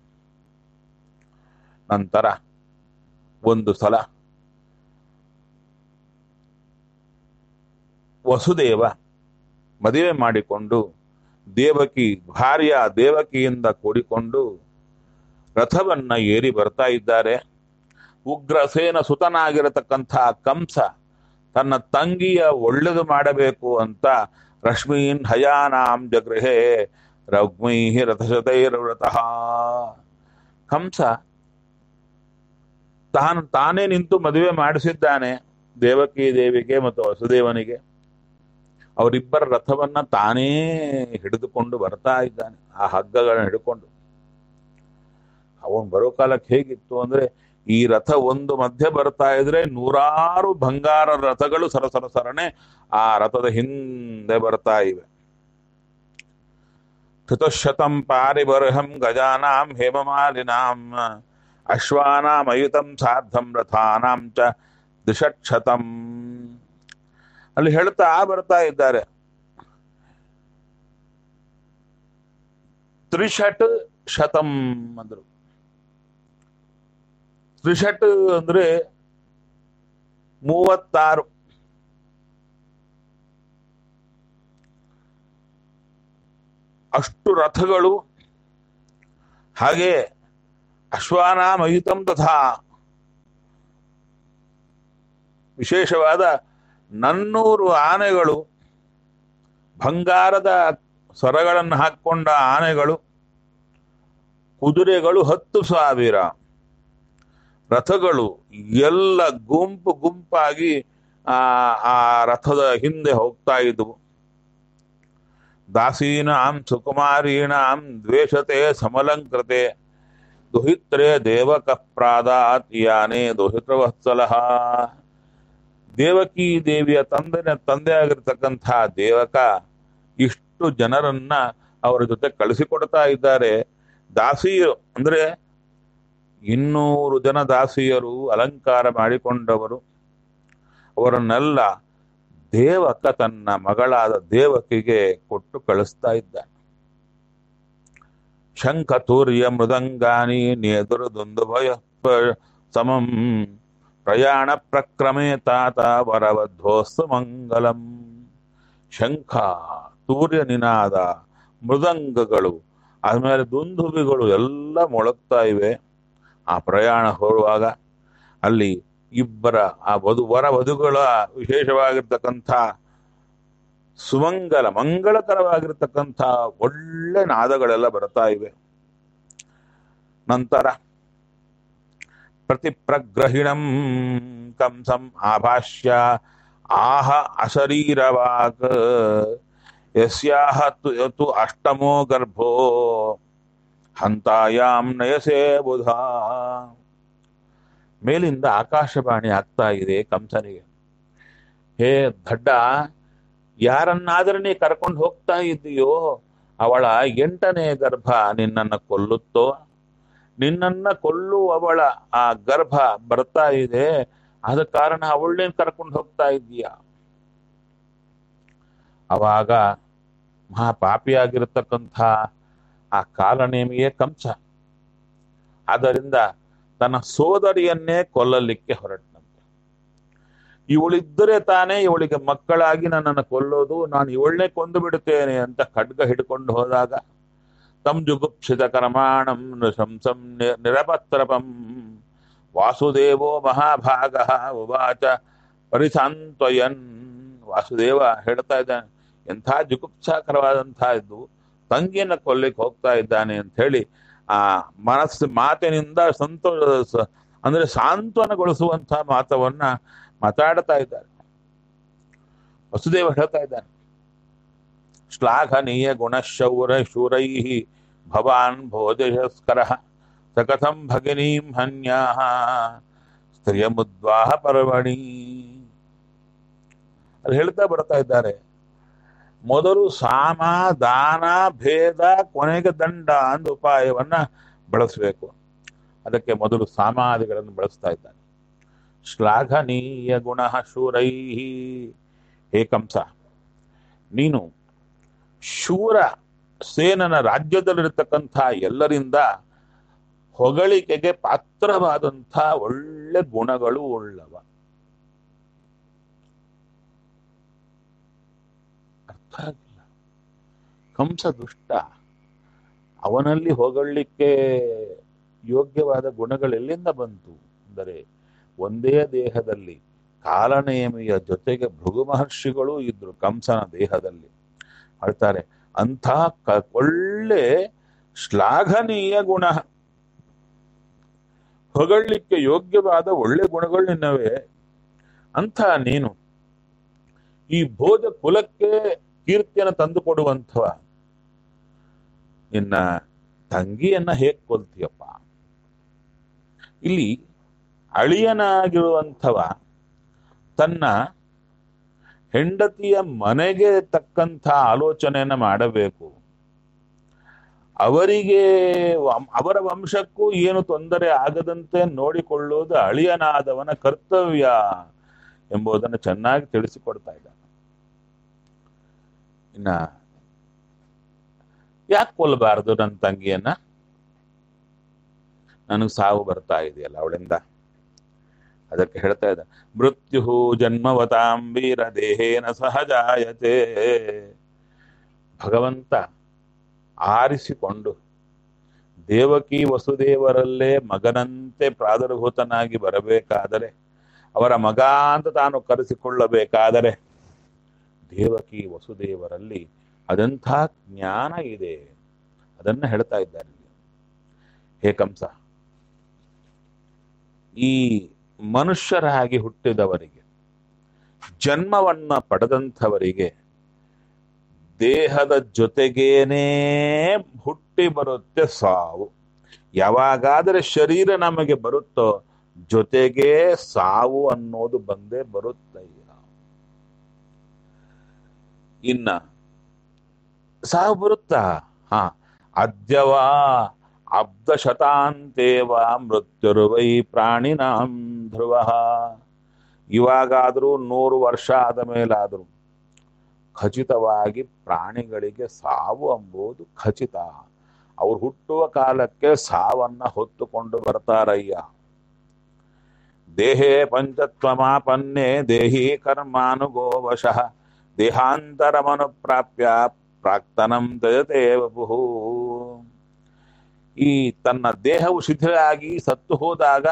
ನಂತರ ಒಂದು ಸಲ ವಸುದೇವ ಮದುವೆ ಮಾಡಿಕೊಂಡು ದೇವಕಿ ಭಾರ್ಯ ದೇವಕಿಯಿಂದ ಕೂಡಿಕೊಂಡು ರಥವನ್ನ ಏರಿ ಬರ್ತಾ ಇದ್ದಾರೆ ಉಗ್ರಸೇನ ಸುತನಾಗಿರತಕ್ಕಂಥ ಕಂಸ ತನ್ನ ತಂಗಿಯ ಒಳ್ಳೆದು ಮಾಡಬೇಕು ಅಂತ ರಶ್ಮೀನ್ ಹಯಾನಾಂ ಜಗೃಹೆ ರಗ್ಮೈ ರಥಶತೈರ್ವ್ರತಃ ಕಂಸ ತಾನು ತಾನೇ ನಿಂತು ಮದುವೆ ಮಾಡಿಸಿದ್ದಾನೆ ದೇವಕಿ ದೇವಿಗೆ ಮತ್ತು ವಸುದೇವನಿಗೆ ಅವರಿಬ್ಬರ ರಥವನ್ನ ತಾನೇ ಹಿಡಿದುಕೊಂಡು ಬರ್ತಾ ಇದ್ದಾನೆ ಆ ಹಗ್ಗಗಳನ್ನ ಹಿಡ್ಕೊಂಡು ಅವನು ಬರೋ ಕಾಲಕ್ಕೆ ಹೇಗಿತ್ತು ಅಂದ್ರೆ ಈ ರಥ ಒಂದು ಮಧ್ಯೆ ಬರ್ತಾ ಇದ್ರೆ ನೂರಾರು ಬಂಗಾರ ರಥಗಳು ಸರಸರ ಸರಣೆ ಆ ರಥದ ಹಿಂದೆ ಬರ್ತಾ ಇವೆ ಚತುಶತಂ ಪಾರಿಬರ್ಹಂ ಗಜಾನಾಂ ಹೇಮಮಾಲಿನಾಂ ಅಶ್ವಾನಾಂ ಅಯುತಂ ಸಾರ್ಧಂ ರಥಾನಾಂ ಚ ದ್ವಿಷಕ್ಷತಂ ಅಲ್ಲಿ ಹೇಳ್ತಾ ಬರ್ತಾ ಇದ್ದಾರೆ ತ್ರಿಷಟ್ ಶತಂ ಅಂದ್ರು ತ್ರಿಷಟ್ ಅಂದ್ರೆ ಮೂವತ್ತಾರು ಅಷ್ಟು ರಥಗಳು ಹಾಗೆ ಅಶ್ವಾನಾಮಯುತಂ ತಥಾ ವಿಶೇಷವಾದ ನನ್ನೂರು ಆನೆಗಳು ಬಂಗಾರದ ಸರಗಳನ್ನು ಹಾಕೊಂಡ ಆನೆಗಳು ಕುದುರೆಗಳು ಹತ್ತು ಸಾವಿರ ರಥಗಳು ಎಲ್ಲ ಗುಂಪು ಗುಂಪಾಗಿ ಆ ಆ ರಥದ ಹಿಂದೆ ಹೋಗ್ತಾ ಇದ್ವು ದಾಸೀನಾಂ ಸುಕುಮಾರೀಣಾಂ ದ್ವೇಷತೆ ಸಮಲಂಕೃತೆ ದುಹಿತ್ರೇ ದೇವಕ ಪ್ರಾದಾತ್ ಯಾನೇ ದುಹಿತವತ್ಸಲ ದೇವಕಿ ದೇವಿಯ ತಂದೆನ ತಂದೆ ಆಗಿರ್ತಕ್ಕಂಥ ದೇವಕ ಇಷ್ಟು ಜನರನ್ನ ಅವರ ಜೊತೆ ಕಳಿಸಿಕೊಡ್ತಾ ಇದ್ದಾರೆ ದಾಸಿಯರು ಅಂದ್ರೆ ಇನ್ನೂರು ಜನ ದಾಸಿಯರು ಅಲಂಕಾರ ಮಾಡಿಕೊಂಡವರು ಅವರನ್ನೆಲ್ಲ ದೇವಕ ತನ್ನ ಮಗಳಾದ ದೇವಕಿಗೆ ಕೊಟ್ಟು ಕಳಿಸ್ತಾ ಇದ್ದಾನೆ ಶಂಖ ತೂರ್ಯ ಮೃದಂಗಾನಿ ನೇದುರು ದುಂದುಭಯ ಸಮಂ ಪ್ರಯಾಣ ಪ್ರಕ್ರಮೆ ತಾತ ವರವಧ್ವಸ್ತು ಮಂಗಲಂ ಶಂಖ ತೂರ್ಯ ನಿನಾದ ಮೃದಂಗಗಳು ಆದ್ಮೇಲೆ ದುಂದುಬಿಗಳು ಎಲ್ಲ ಮೊಳಗ್ತಾ ಇವೆ ಆ ಪ್ರಯಾಣ ಹೊರುವಾಗ ಅಲ್ಲಿ ಇಬ್ಬರ ಆ ವಧು ವರ ವಧುಗಳ ವಿಶೇಷವಾಗಿರ್ತಕ್ಕಂಥ ಸುಮಂಗಲ ಮಂಗಳಕರವಾಗಿರ್ತಕ್ಕಂಥ ಒಳ್ಳೆ ನಾದಗಳೆಲ್ಲ ಬರ್ತಾ ಇವೆ ನಂತರ ಪ್ರತಿಪ್ರಗ್ರಹಿಣಂ ಕಂಸಂ ಆಭಾಷ್ಯ ಆಹ ಅಶರೀರವಾಕ್ ಯಸ್ಯಾಹ ತು- ತು ಅಷ್ಟಮೋ ಗರ್ಭೋ ಹಂತಾಯಾಂ ನಯಸೇ ಬುಧ ಮೇಲಿಂದ ಆಕಾಶವಾಣಿ ಆಗ್ತಾ ಇದೆ ಕಂಸನಿಗೆ ಹೇ ದಡ್ಡ ಯಾರನ್ನಾದರೂ ನೀ ಕರ್ಕೊಂಡು ಹೋಗ್ತಾ ಇದ್ದೀಯೋ ಅವಳ ಎಂಟನೇ ಗರ್ಭ ನಿನ್ನನ್ನು ಕೊಲ್ಲುತ್ತೋ ನಿನ್ನನ್ನ ಕೊಲ್ಲುವವಳ ಆ ಗರ್ಭ ಬರ್ತಾ ಇದೆ ಆದ ಕಾರಣ ಅವಳನ್ನೇನು ಕರ್ಕೊಂಡು ಹೋಗ್ತಾ ಇದ್ದೀಯ ಅವಾಗ ಮಹಾಪಾಪಿಯಾಗಿರತಕ್ಕಂಥ ಆ ಕಾಲನೇಮಿಯೇ ಕಂಸ ಆದ್ದರಿಂದ ತನ್ನ ಸೋದರಿಯನ್ನೇ ಕೊಲ್ಲಲಿಕ್ಕೆ ಹೊರಟನಂತೆ ಇವಳಿದ್ದರೆ ತಾನೇ ಇವಳಿಗೆ ಮಕ್ಕಳಾಗಿ ನನ್ನನ್ನು ಕೊಲ್ಲೋದು ನಾನು ಇವಳನ್ನೇ ಕೊಂದು ಬಿಡುತ್ತೇನೆ ಅಂತ ಖಡ್ಗ ಹಿಡ್ಕೊಂಡು ಹೋದಾಗ ತಂ ಜುಗುಪ್ಸಿತ ಕರ್ಮಾಣಂ ನೃಶಂಸಂ ನಿ- ನಿರಪತ್ರಪಂ ವಾಸುದೇವೋ ಮಹಾಭಾಗ ಉವಾಚ ಪರಿಸಾಂತ್ವಯನ್ ವಾಸುದೇವ ಹೇಳ್ತಾ ಇದ್ದಾನೆ ಎಂಥ ಜುಗುಪ್ಸಾಕರವಾದಂಥ ಇದ್ದು ತಂಗಿಯನ್ನ ಕೊಲ್ಲಿಕ್ಕೆ ಹೋಗ್ತಾ ಇದ್ದಾನೆ ಅಂತ ಹೇಳಿ ಆ ಮನಸ್ಸು ಮಾತಿನಿಂದ ಸಂತೋಷ ಅಂದ್ರೆ ಸಾಂತ್ವನಗೊಳಿಸುವಂತಹ ಮಾತವನ್ನ ಮಾತಾಡ್ತಾ ಇದ್ದಾರೆ ವಸುದೇವ ಹೇಳ್ತಾ ಇದ್ದಾನೆ ಶ್ಲಾಘನೀಯ ಗುಣಶೌರ ಶೂರೈ ಭವಾನ್ ಭೋಜಸ್ಕರ ಸಕಥಂ ಭಗಿನೀಂ ಹನ್ಯಾ ಸ್ತ್ರೀಯಮುದ್ವಾಹ ಪರ್ವಣಿ ಅಲ್ಲಿ ಹೇಳ್ತಾ ಬರ್ತಾ ಇದ್ದಾರೆ ಮೊದಲು ಸಾಮ ದಾನ ಭೇದ ಕೊನೆಗೆ ದಂಡ ಅಂದ ಉಪಾಯವನ್ನ ಬಳಸಬೇಕು ಅದಕ್ಕೆ ಮೊದಲು ಸಾಮಾದಿಗಳನ್ನು ಬಳಸ್ತಾ ಇದ್ದಾನೆ ಶ್ಲಾಘನೀಯ ಗುಣ ಶೂರೈ ಹೇ ಕಂಸ ನೀನು ಶೂರ ಸೇನನ ರಾಜ್ಯದಲ್ಲಿರತಕ್ಕಂಥ ಎಲ್ಲರಿಂದ ಹೊಗಳಿಕೆಗೆ ಪಾತ್ರವಾದಂಥ ಒಳ್ಳೆ ಗುಣಗಳು ಉಳ್ಳವ ಅರ್ಥ ಆಗಿಲ್ಲ ಕಂಸ ದುಷ್ಟ ಅವನಲ್ಲಿ ಹೊಗಳಲಿಕ್ಕೆ ಯೋಗ್ಯವಾದ ಗುಣಗಳು ಎಲ್ಲಿಂದ ಬಂತು ಅಂದರೆ ಒಂದೇ ದೇಹದಲ್ಲಿ ಕಾಲನೇಮಿಯ ಜೊತೆಗೆ ಭೃಗು ಮಹರ್ಷಿಗಳು ಇದ್ರು ಕಂಸನ ದೇಹದಲ್ಲಿ ಹೇಳ್ತಾರೆ ಅಂಥ ಕ- ಒಳ್ಳೆ ಶ್ಲಾಘನೀಯ ಗುಣ ಹೊಗಳಲಿಕ್ಕೆ ಯೋಗ್ಯವಾದ ಒಳ್ಳೆ ಗುಣಗಳು ನಿನ್ನವೇ ಅಂಥ ನೀನು ಈ ಭೋಜ ಕುಲಕ್ಕೆ ಕೀರ್ತಿಯನ್ನು ತಂದು ಕೊಡುವಂಥವ ನಿನ್ನ ತಂಗಿಯನ್ನ ಹೇಗ್ ಕೊಲ್ತೀಯಪ್ಪ ಇಲ್ಲಿ ಅಳಿಯನಾಗಿರುವಂಥವ ತನ್ನ ಹೆಂಡತಿಯ ಮನೆಗೆ ತಕ್ಕಂಥ ಆಲೋಚನೆಯನ್ನ ಮಾಡಬೇಕು ಅವರಿಗೆ వం- ಅವರ ವಂಶಕ್ಕೂ ಏನು ತೊಂದರೆ ಆಗದಂತೆ ನೋಡಿಕೊಳ್ಳುವುದು ಅಳಿಯನಾದವನ ಕರ್ತವ್ಯ ಎಂಬುದನ್ನು ಚೆನ್ನಾಗಿ ತಿಳಿಸಿಕೊಡ್ತಾ ಇದ್ದಾನೆ ಇನ್ನ ಯಾಕೆ ಕೊಲ್ಲಬಾರದು ನನ್ನ ತಂಗಿಯನ್ನ ನನಗೆ ಸಾವು ಬರ್ತಾ ಇದೆಯಲ್ಲ ಅವಳಿಂದ ಅದಕ್ಕೆ ಹೇಳ್ತಾ ಇದ್ದ ಮೃತ್ಯು ಜನ್ಮವತಾಂ ವೀರ ದೇಹೇನ ಸಹಜಾಯತೆ ಭಗವಂತ ಆರಿಸಿಕೊಂಡು ದೇವಕಿ ವಸುದೇವರಲ್ಲೇ ಮಗನಂತೆ ಪ್ರಾದುರ್ಭೂತನಾಗಿ ಬರಬೇಕಾದರೆ ಅವರ ಮಗ ಅಂತ ತಾನು ಕರೆಸಿಕೊಳ್ಳಬೇಕಾದರೆ ದೇವಕಿ ವಸುದೇವರಲ್ಲಿ ಅದಂಥ ಜ್ಞಾನ ಇದೆ ಅದನ್ನ ಹೇಳ್ತಾ ಇದ್ದಾರೆ ಇಲ್ಲಿ. ಹೇ ಕಂಸ ಈ ಮನುಷ್ಯರಾಗಿ ಹುಟ್ಟಿದವರಿಗೆ ಜನ್ಮವನ್ನ ಪಡೆದಂಥವರಿಗೆ ದೇಹದ ಜೊತೆಗೇನೇ ಹುಟ್ಟಿ ಬರುತ್ತೆ ಸಾವು ಯಾವಾಗಾದರೆ ಶರೀರ ನಮಗೆ ಬರುತ್ತೋ ಜೊತೆಗೆ ಸಾವು ಅನ್ನೋದು ಬಂದೇ ಬರುತ್ತಯ್ಯ ಇನ್ನ ಸಾವು ಬರುತ್ತಾ ಹಾ ಅದ್ಯವಾ ಅಬ್ಧ ಶತಾಂತೇವ ಮೃತ್ಯುರ್ವೈ ಪ್ರಾಣಿನಾಂ ಧ್ರುವ ಇವಾಗಾದರೂ ನೂರು ವರ್ಷ ಆದ ಮೇಲಾದರೂ ಖಚಿತವಾಗಿ ಪ್ರಾಣಿಗಳಿಗೆ ಸಾವು ಎಂಬುದು ಖಚಿತ ಅವ್ರು ಹುಟ್ಟುವ ಕಾಲಕ್ಕೆ ಸಾವನ್ನ ಹೊತ್ತುಕೊಂಡು ಬರ್ತಾರಯ್ಯ ದೇಹೇ ಪಂಚತ್ವಮಾಪನ್ನೇ ದೇಹಿ ಕರ್ಮಾನುಗೋವಶಃ ದೇಹಾಂತರಮನುಪ್ರಾಪ್ಯ ಪ್ರಾಕ್ತನಂ ತಯತೆ ವಪುಃ ಈ ತನ್ನ ದೇಹವು ಶಿಥಿಲ ಆಗಿ ಸತ್ತು ಹೋದಾಗ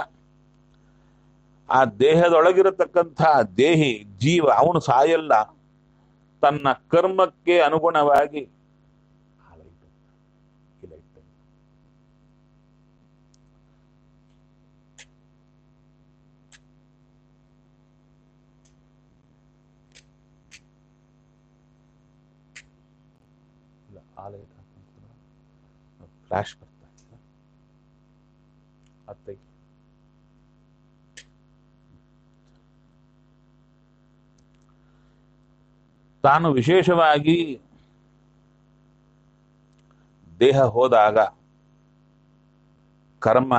ಆ ದೇಹದೊಳಗಿರತಕ್ಕಂಥ ದೇಹಿ ಜೀವ ಅವನು ಸಾಯಲ್ಲ ತನ್ನ ಕರ್ಮಕ್ಕೆ ಅನುಗುಣವಾಗಿ ಫ್ಲಾಶ್ ಬರ್ತಾ ಇದೆ ಅತ್ತೆ ತಾನು ವಿಶೇಷವಾಗಿ ದೇಹ ಹೋದಾಗ ಕರ್ಮ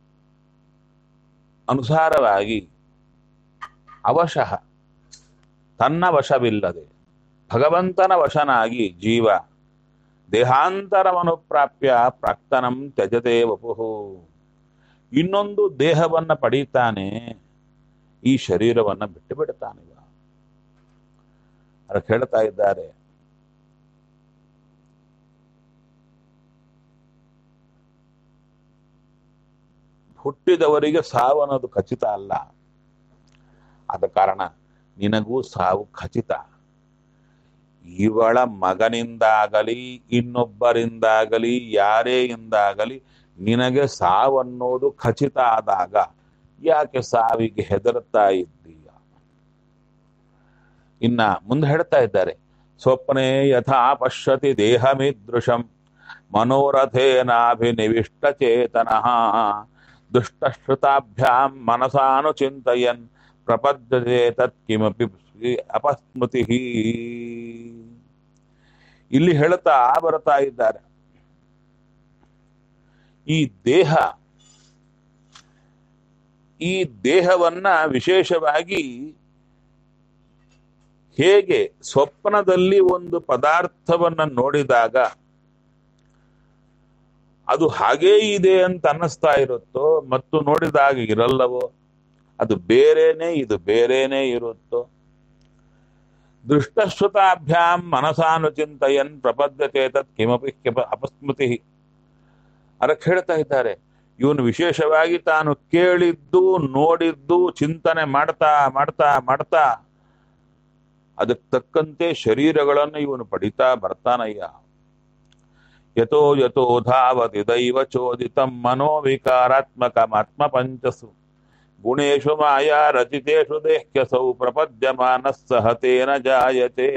ಅನುಸಾರವಾಗಿ ಅವಶಃ ತನ್ನ ವಶವಿಲ್ಲದೆ ಭಗವಂತನ ವಶನಾಗಿ ಜೀವ ದೇಹಾಂತರವನ್ನು ಪ್ರಾಪ್ಯ ಪ್ರಾಕ್ತನಂ ತ್ಯಜತೆ ವಪುಹು ಇನ್ನೊಂದು ದೇಹವನ್ನ ಪಡೀತಾನೆ ಈ ಶರೀರವನ್ನ ಬಿಟ್ಟು ಬಿಡ್ತಾನೆ ಇವ. ಅದಕ್ಕೆ ಹೇಳ್ತಾ ಇದ್ದಾರೆ ಹುಟ್ಟಿದವರಿಗೆ ಸಾವು ಅನ್ನೋದು ಖಚಿತ ಅಲ್ಲ ಆದ ಕಾರಣ ನಿನಗೂ ಸಾವು ಖಚಿತ ಇವಳ ಮಗನಿಂದಾಗಲಿ ಇನ್ನೊಬ್ಬರಿಂದಾಗಲಿ ಯಾರೇ ಇಂದಾಗಲಿ ನಿನಗೆ ಸಾವನ್ನೋದು ಖಚಿತ ಆದಾಗ ಯಾಕೆ ಸಾವಿಗೆ ಹೆದರ್ತಾ ಇದ್ದೀಯ ಇನ್ನ ಮುಂದೆ ಹೇಳ್ತಾ ಇದ್ದಾರೆ ಸ್ವಪ್ನೆ ಯಥಾ ಪಶ್ಯತಿ ದೇಹಮಿದೃಶಂ ಮನೋರಥೇನಾಭಿನಿವಿಷ್ಟ ಚೇತನಃ ದುಷ್ಟಶ್ರುತಾಭ್ಯಾಂ ಮನಸಾನುಚಿಂತಯನ್ ಪ್ರಪದ್ಯತೆ ತತ್ಕಿಮಪಿ ಅಪಸ್ಮೃತಿ ಇಲ್ಲಿ ಹೇಳ್ತಾ ಬರ್ತಾ ಇದ್ದಾರೆ ಈ ದೇಹ ಈ ದೇಹವನ್ನ ವಿಶೇಷವಾಗಿ ಹೇಗೆ ಸ್ವಪ್ನದಲ್ಲಿ ಒಂದು ಪದಾರ್ಥವನ್ನ ನೋಡಿದಾಗ ಅದು ಹಾಗೇ ಇದೆ ಅಂತ ಅನ್ನಿಸ್ತಾ ಇರುತ್ತೋ ಮತ್ತು ನೋಡಿದಾಗ ಇರಲ್ಲವೋ ಅದು ಬೇರೆನೆ ಇದು ಬೇರೆನೆ ಇರುತ್ತೋ ದೃಷ್ಟಶ್ರುತಾಭ್ಯಾಂ ಮನಸಾನುಚಿಂತಯನ್ ಪ್ರಪದ್ಯತೆ ತತ್ ಕಿಮಪಿ ಕೆಪ ಅಪಸ್ಮೃತಿ ಅದಕ್ಕೆ ಹೇಳ್ತಾ ಇದ್ದಾರೆ ಇವನು ವಿಶೇಷವಾಗಿ ತಾನು ಕೇಳಿದ್ದು ನೋಡಿದ್ದು ಚಿಂತನೆ ಮಾಡ್ತಾ ಮಾಡ್ತಾ ಮಾಡ್ತಾ ಅದಕ್ಕೆ ತಕ್ಕಂತೆ ಶರೀರಗಳನ್ನು ಇವನು ಪಡಿತಾ ಬರ್ತಾನಯ್ಯ ಯಥೋ ಯಥೋ ಧಾವತಿ ದೈವ ಚೋದಿತಂ ಮನೋವಿಕಾರಾತ್ಮಕಮಾತ್ಮ ಪಂಚಸು ಗುಣೇಶು ಮಾಯಾ ರಚಿತೇಷು ದೇಹ್ಯಸೌ ಪ್ರಪದ್ಯಮಾನಸ್ಸಹ ತೇನ ಜಾಯತೆ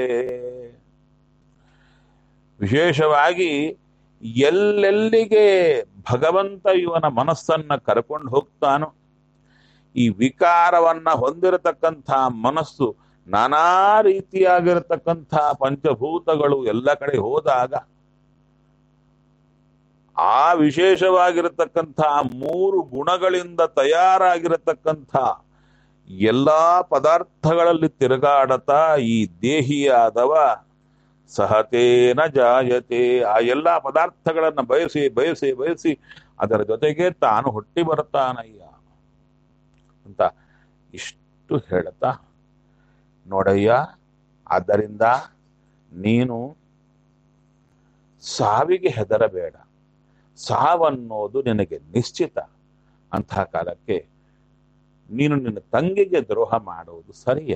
ವಿಶೇಷವಾಗಿ ಎಲ್ಲೆಲ್ಲಿಗೆ ಭಗವಂತ ಇವನ ಮನಸ್ಸನ್ನ ಕರ್ಕೊಂಡು ಹೋಗ್ತಾನೋ ಈ ವಿಕಾರವನ್ನ ಹೊಂದಿರತಕ್ಕಂಥ ಮನಸ್ಸು ನಾನಾ ರೀತಿಯಾಗಿರತಕ್ಕಂಥ ಪಂಚಭೂತಗಳು ಎಲ್ಲ ಕಡೆ ಹೋದಾಗ ಆ ವಿಶೇಷವಾಗಿರತಕ್ಕಂಥ ಮೂರು ಗುಣಗಳಿಂದ ತಯಾರಾಗಿರತಕ್ಕಂಥ ಎಲ್ಲಾ ಪದಾರ್ಥಗಳಲ್ಲಿ ತಿರುಗಾಡತಾ ಈ ದೇಹಿಯಾದವ ಸಹತೇನ ಜಾಯತೆ ಆ ಎಲ್ಲ ಪದಾರ್ಥಗಳನ್ನ ಬಯಸಿ ಬಯಸಿ ಬಯಸಿ ಅದರ ಜೊತೆಗೆ ತಾನು ಹುಟ್ಟಿ ಬರ್ತಾನಯ್ಯ ಅಂತ ಇಷ್ಟು ಹೇಳ್ತಾ ನೋಡಯ್ಯ ಆದ್ದರಿಂದ ನೀನು ಸಾವಿಗೆ ಹೆದರಬೇಡ ಸಾವನ್ನೋದು ನಿನಗೆ ನಿಶ್ಚಿತ ಅಂಥ ಕಾಲಕ್ಕೆ ನೀನು ನಿನ್ನ ತಂಗಿಗೆ ದ್ರೋಹ ಮಾಡುವುದು ಸರಿಯಾ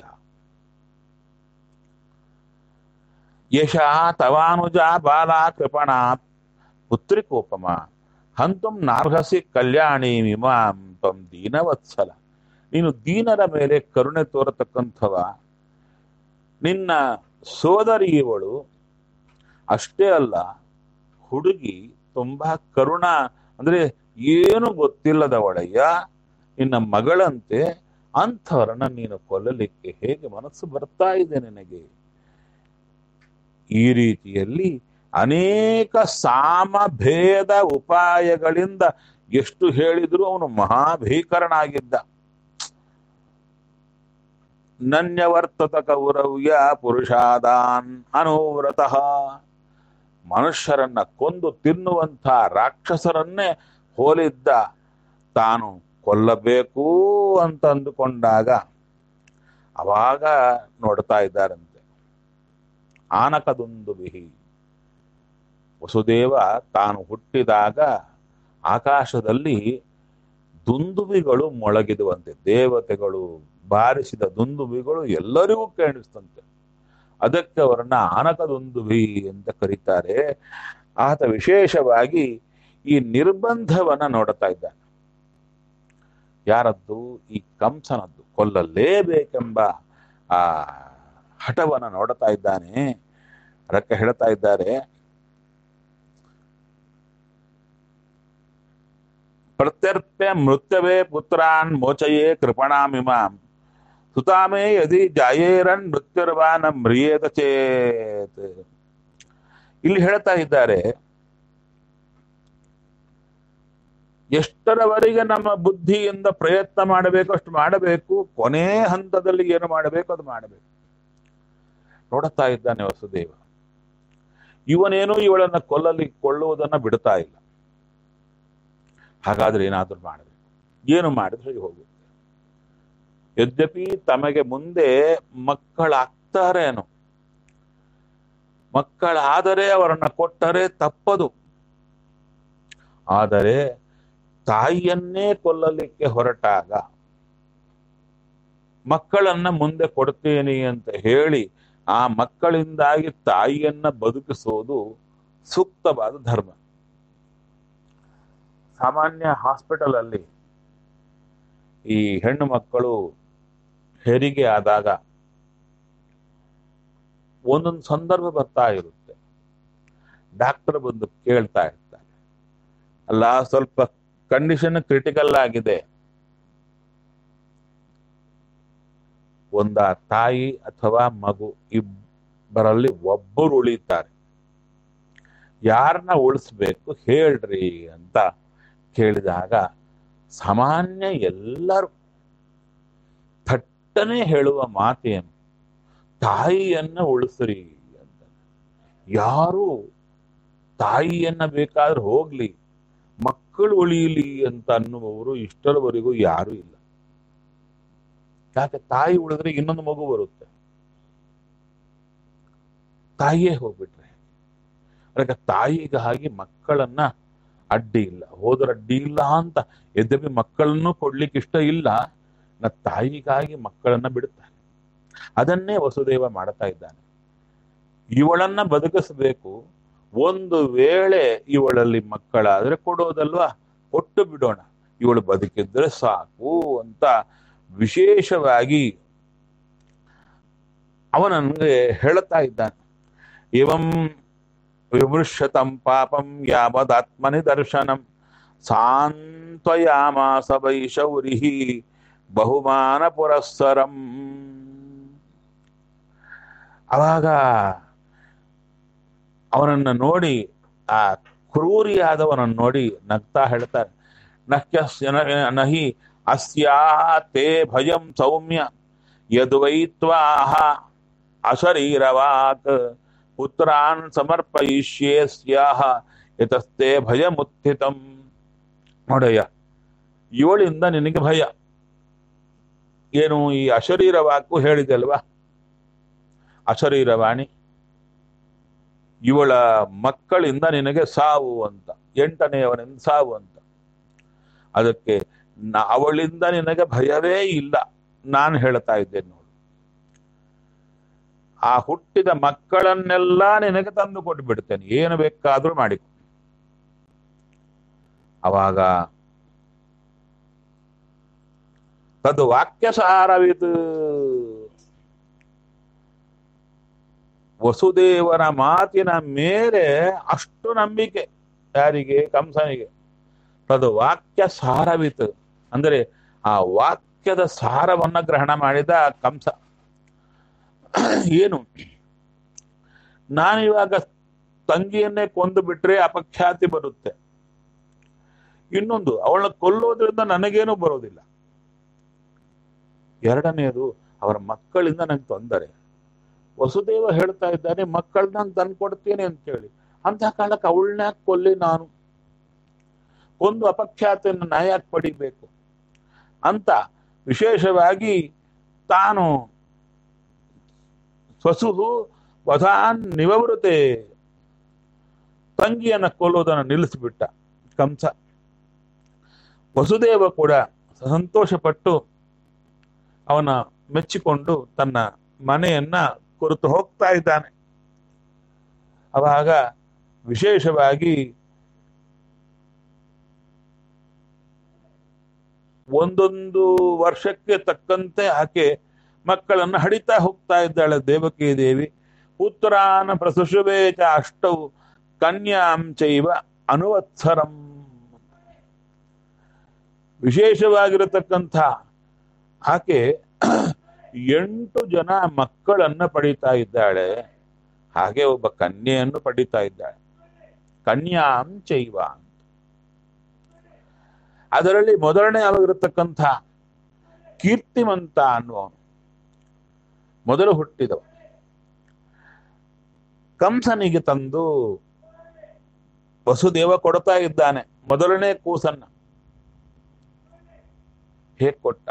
ಯಶಾ ತವಾನುಜ ಬಾಲ ಕೃಪಣ ಪುತ್ರಿಕೋಪಮ ಹಂತುಂ ನಾರ್ಹಸಿ ಕಲ್ಯಾಣಿ ಇಮಾಂ ತ್ವಂ ದೀನವತ್ಸಲ ನೀನು ದೀನರ ಮೇಲೆ ಕರುಣೆ ತೋರತಕ್ಕಂಥವ ನಿನ್ನ ಸೋದರಿಯವಳು ಅಷ್ಟೇ ಅಲ್ಲ ಹುಡುಗಿ ತುಂಬಾ ಕರುಣ ಅಂದ್ರೆ ಏನು ಗೊತ್ತಿಲ್ಲದವಳಯ್ಯ ನಿನ್ನ ಮಗಳಂತೆ ಅಂಥವರನ್ನ ನೀನು ಕೊಲ್ಲಲಿಕ್ಕೆ ಹೇಗೆ ಮನಸ್ಸು ಬರ್ತಾ ಇದೆ ನಿನಗೆ ಈ ರೀತಿಯಲ್ಲಿ ಅನೇಕ ಸಾಮಭೇದ ಉಪಾಯಗಳಿಂದ ಎಷ್ಟು ಹೇಳಿದ್ರು ಅವನು ಮಹಾಭೀಕರನಾಗಿದ್ದ ನನ್ಯವರ್ತತ ಕೌರವ್ಯ ಪುರುಷಾದಾನ್ ಅನುವ್ರತಃ ಮನುಷ್ಯರನ್ನ ಕೊಂದು ತಿನ್ನುವಂಥ ರಾಕ್ಷಸರನ್ನೇ ಹೋಲಿದ್ದ ತಾನು ಕೊಲ್ಲಬೇಕು ಅಂತ ಅಂದುಕೊಂಡಾಗ ಅವಾಗ ನೋಡ್ತಾ ಇದ್ದಾರಂತೆ ಆನಕದೊಂದು ಬಿಹಿ ವಸುದೇವ ತಾನು ಹುಟ್ಟಿದಾಗ ಆಕಾಶದಲ್ಲಿ ದುಂದುಬಿಗಳು ಮೊಳಗಿದುವಂತೆ ದೇವತೆಗಳು ಬಾರಿಸಿದ ದುಂದುಬಿಗಳು ಎಲ್ಲರಿಗೂ ಕೇಳಿಸ್ತಂತೆ ಅದಕ್ಕೆ ಅವರನ್ನ ಆನಕದೊಂದುಬಿ ಅಂತ ಕರೀತಾರೆ ಆತ ವಿಶೇಷವಾಗಿ ಈ ನಿರ್ಬಂಧವನ್ನ ನೋಡ್ತಾ ಇದ್ದಾನೆ ಯಾರದ್ದು ಈ ಕಂಸನದ್ದು ಕೊಲ್ಲಲೇಬೇಕೆಂಬ ಆ ಹಠವನ್ನ ನೋಡ್ತಾ ಇದ್ದಾನೆ ಅದಕ್ಕೆ ಹೇಳ್ತಾ ಇದ್ದಾರೆ ಪ್ರತ್ಯರ್ಪ್ಯ ಮೃತ್ಯವೇ ಪುತ್ರಾನ್ ಮೋಚಯೇ ಕೃಪಣಾಮಿಮಾಂ ಸುತಾಮೇ ಯದಿ ಜಾಯೇರನ್ ಮೃತ್ಯುರ್ವಾನ ಮ್ರಿಯೇತ ಚೇತ್ ಇಲ್ಲಿ ಹೇಳ್ತಾ ಇದ್ದಾರೆ ಎಷ್ಟರವರೆಗೆ ನಮ್ಮ ಬುದ್ಧಿಯಿಂದ ಪ್ರಯತ್ನ ಮಾಡಬೇಕು ಅಷ್ಟು ಮಾಡಬೇಕು ಕೊನೆ ಹಂತದಲ್ಲಿ ಏನು ಮಾಡಬೇಕು ಅದು ಮಾಡಬೇಕು ನೋಡುತ್ತಾ ಇದ್ದಾನೆ ವಸುದೇವ ಇವನೇನು ಇವಳನ್ನ ಕೊಲ್ಲಲಿ ಕೊಳ್ಳುವುದನ್ನ ಬಿಡ್ತಾ ಇಲ್ಲ ಹಾಗಾದ್ರೆ ಏನಾದ್ರೂ ಮಾಡಬೇಕು ಏನು ಮಾಡಿದ್ರೆ ಹೋಗುತ್ತೆ ಯದ್ಯಪಿ ತಮಗೆ ಮುಂದೆ ಮಕ್ಕಳಾಗ್ತಾರೇನು ಮಕ್ಕಳಾದರೆ ಅವರನ್ನ ಕೊಟ್ಟರೆ ತಪ್ಪದು ಆದರೆ ತಾಯಿಯನ್ನೇ ಕೊಲ್ಲಲಿಕ್ಕೆ ಹೊರಟಾಗ ಮಕ್ಕಳನ್ನ ಮುಂದೆ ಕೊಡ್ತೀನಿ ಅಂತ ಹೇಳಿ ಆ ಮಕ್ಕಳಿಂದಾಗಿ ತಾಯಿಯನ್ನ ಬದುಕಿಸೋದು ಸೂಕ್ತವಾದ ಧರ್ಮ ಸಾಮಾನ್ಯ ಹಾಸ್ಪಿಟಲ್ ಅಲ್ಲಿ ಈ ಹೆಣ್ಣು ಮಕ್ಕಳು ಹೆರಿಗೆ ಆದಾಗ ಒಂದೊಂದು ಸಂದರ್ಭ ಬರ್ತಾ ಇರುತ್ತೆ ಡಾಕ್ಟರ್ ಬಂದು ಕೇಳ್ತಾ ಇರ್ತಾರೆ ಅಲ್ಲ ಸ್ವಲ್ಪ ಕಂಡೀಷನ್ ಕ್ರಿಟಿಕಲ್ ಆಗಿದೆ ಒಂದ ತಾಯಿ ಅಥವಾ ಮಗು ಇಬ್ಬರಲ್ಲಿ ಒಬ್ಬರು ಉಳಿತಾರೆ ಯಾರನ್ನ ಉಳಿಸ್ಬೇಕು ಹೇಳ್ರಿ ಅಂತ ಕೇಳಿದಾಗ ಸಾಮಾನ್ಯ ಎಲ್ಲರೂ ಥಟ್ಟನೆ ಹೇಳುವ ಮಾತೇನು ತಾಯಿಯನ್ನ ಉಳಿಸ್ರಿ ಅಂತ ಯಾರು ತಾಯಿಯನ್ನ ಬೇಕಾದ್ರೆ ಹೋಗ್ಲಿ ಮಕ್ಕಳು ಉಳಿಯಲಿ ಅಂತ ಅನ್ನುವವರು ಇಷ್ಟರವರೆಗೂ ಯಾರು ಇಲ್ಲ ಯಾಕೆ ತಾಯಿ ಉಳಿದ್ರೆ ಇನ್ನೊಂದು ಮಗು ಬರುತ್ತೆ ತಾಯಿಯೇ ಹೋಗ್ಬಿಟ್ರೆ ಅದಕ್ಕೆ ತಾಯಿಗಾಗಿ ಮಕ್ಕಳನ್ನ ಅಡ್ಡಿ ಇಲ್ಲ ಹೋದ್ರ ಅಡ್ಡಿ ಇಲ್ಲ ಅಂತ ಯದ್ಯಪಿ ಮಕ್ಕಳನ್ನು ಕೊಡ್ಲಿಕ್ಕೆ ಇಷ್ಟ ಇಲ್ಲ ನ ತಾಯಿಗಾಗಿ ಮಕ್ಕಳನ್ನ ಬಿಡುತ್ತಾನೆ ಅದನ್ನೇ ವಸುದೇವ ಮಾಡ್ತಾ ಇದ್ದಾನೆ ಇವಳನ್ನ ಬದುಕಿಸಬೇಕು ಒಂದು ವೇಳೆ ಇವಳಲ್ಲಿ ಮಕ್ಕಳಾದ್ರೆ ಕೊಡೋದಲ್ವಾ ಕೊಟ್ಟು ಬಿಡೋಣ ಇವಳು ಬದುಕಿದ್ರೆ ಸಾಕು ಅಂತ ವಿಶೇಷವಾಗಿ ಅವನನ್ಗೆ ಹೇಳ್ತಾ ಇದ್ದಾನೆ ಇವಂ ವಿಮೃಶ್ಯತಂ ಪಾಪಂ ಯಾವದಾತ್ಮನಿ ದರ್ಶನಂ ಸಾಂತ್ವಯಾಮಾಸ ವೈ ಶೌರಿ ಬಹುಮಾನ ಪುರಸ್ಸರಂ ಅವಾಗ ಅವನನ್ನ ನೋಡಿ ಆ ಕ್ರೂರಿಯಾದವನನ್ನು ನೋಡಿ ನಗ್ತಾ ಹೇಳ್ತಾರೆ ನಹ್ಯಸ್ಯ ನ- ನಹಿ ಅಸ್ಯಾ ತೇ ಭಯಂ ಸೌಮ್ಯ ಯದ್ವೈತ್ವಾಹ ಅಶರೀರವಾಕ್ ಪುತ್ರಾನ್ ಸಮರ್ಪಯಿಷ್ಯೇ ಸ್ಯಾಹ ಯತಸ್ತೆ ಭಯಮುತ್ಥಿತಂ ನೋಡಯ್ಯ ಇವಳಿಂದ ನಿನಗೆ ಭಯ ಏನು ಈ ಅಶರೀರವಾಕು ಹೇಳಿದೆ ಅಲ್ವಾ ಅಶರೀರವಾಣಿ ಇವಳ ಮಕ್ಕಳಿಂದ ನಿನಗೆ ಸಾವು ಅಂತ ಎಂಟನೆಯವನಿಂದ ಸಾವು ಅಂತ ಅದಕ್ಕೆ ನ- ಅವಳಿಂದ ನಿನಗೆ ಭಯವೇ ಇಲ್ಲ ನಾನು ಹೇಳ್ತಾ ಇದ್ದೇನೆ ನೋಡು ಆ ಹುಟ್ಟಿದ ಮಕ್ಕಳನ್ನೆಲ್ಲ ನಿನಗೆ ತಂದು ಕೊಟ್ಟು ಬಿಡ್ತೇನೆ ಏನು ಬೇಕಾದ್ರೂ ಮಾಡಿ ಅವಾಗ ತದು ವಾಕ್ಯ ಸಾರವಿದು ವಸುದೇವರ ಮಾತಿನ ಮೇಲೆ ಅಷ್ಟು ನಂಬಿಕೆ ಯಾರಿಗೆ ಕಂಸನಿಗೆ ತದು ವಾಕ್ಯ ಸಾರವಿತು ಅಂದರೆ ಆ ವಾಕ್ಯದ ಸಾರವನ್ನ ಗ್ರಹಣ ಮಾಡಿದ ಕಂಸ ಏನು ನಾನಿವಾಗ ತಂಗಿಯನ್ನೇ ಕೊಂದು ಬಿಟ್ರೆ ಅಪಖ್ಯಾತಿ ಬರುತ್ತೆ ಇನ್ನೊಂದು ಅವಳನ್ನ ಕೊಲ್ಲೋದ್ರಿಂದ ನನಗೇನು ಬರೋದಿಲ್ಲ ಎರಡನೆಯದು ಅವರ ಮಕ್ಕಳಿಂದ ನಂಗೆ ತೊಂದರೆ ವಸುದೇವ ಹೇಳ್ತಾ ಇದ್ದಾನೆ ಮಕ್ಕಳನ್ನ ತಂದು ಕೊಡ್ತೀನಿ ಅಂತ ಹೇಳಿ ಅಂತ ಕಾಲಕ್ಕೆ ಅವಳನ್ನ ಕೊಲ್ಲಿ ನಾನು ಕೊಂದು ಅಪಖ್ಯಾತಿಯನ್ನು ನಾ ಯಾಕೆ ಪಡಿಬೇಕು ಅಂತ ವಿಶೇಷವಾಗಿ ತಾನು ಸ್ವಸುಹು ವಧಾನ್ ನಿವವೃತೆ ತಂಗಿಯನ್ನ ಕೊಲ್ಲೋದನ್ನು ನಿಲ್ಲಿಸಿಬಿಟ್ಟ ಕಂಸ ವಸುದೇವ ಕೂಡ ಸಂತೋಷಪಟ್ಟು ಅವನ ಮೆಚ್ಚಿಕೊಂಡು ತನ್ನ ಮನೆಯನ್ನ ಕುರಿತು ಹೋಗ್ತಾ ಇದ್ದಾನೆ ಅವಾಗ ವಿಶೇಷವಾಗಿ ಒಂದೊಂದು ವರ್ಷಕ್ಕೆ ತಕ್ಕಂತೆ ಆಕೆ ಮಕ್ಕಳನ್ನು ಹಡಿತಾ ಹೋಗ್ತಾ ಇದ್ದಾಳೆ ದೇವಕಿ ದೇವಿ ಪುತ್ರಾನ ಪ್ರಸುಷುವೇ ಚ ಅಷ್ಟವು ಕನ್ಯಾಂ ಚೈವ ಅನುವತ್ಸರಂ ವಿಶೇಷವಾಗಿರತಕ್ಕಂಥ ಆಕೆ ಎಂಟು ಜನ ಮಕ್ಕಳನ್ನ ಪಡಿತಾ ಇದ್ದಾಳೆ ಹಾಗೆ ಒಬ್ಬ ಕನ್ಯೆಯನ್ನು ಪಡಿತಾ ಇದ್ದಾಳೆ ಕನ್ಯಾಂ ಚೈವ ಅಂತ ಅದರಲ್ಲಿ ಮೊದಲನೇ ಆಗಿರತಕ್ಕಂಥ ಕೀರ್ತಿಮಂತ ಅನ್ನುವನು ಮೊದಲು ಹುಟ್ಟಿದವ ಕಂಸನಿಗೆ ತಂದು ವಸುದೇವ ಕೊಡ್ತಾ ಇದ್ದಾನೆ ಮೊದಲನೇ ಕೂಸನ್ನ ಹೇಗ್ ಕೊಟ್ಟ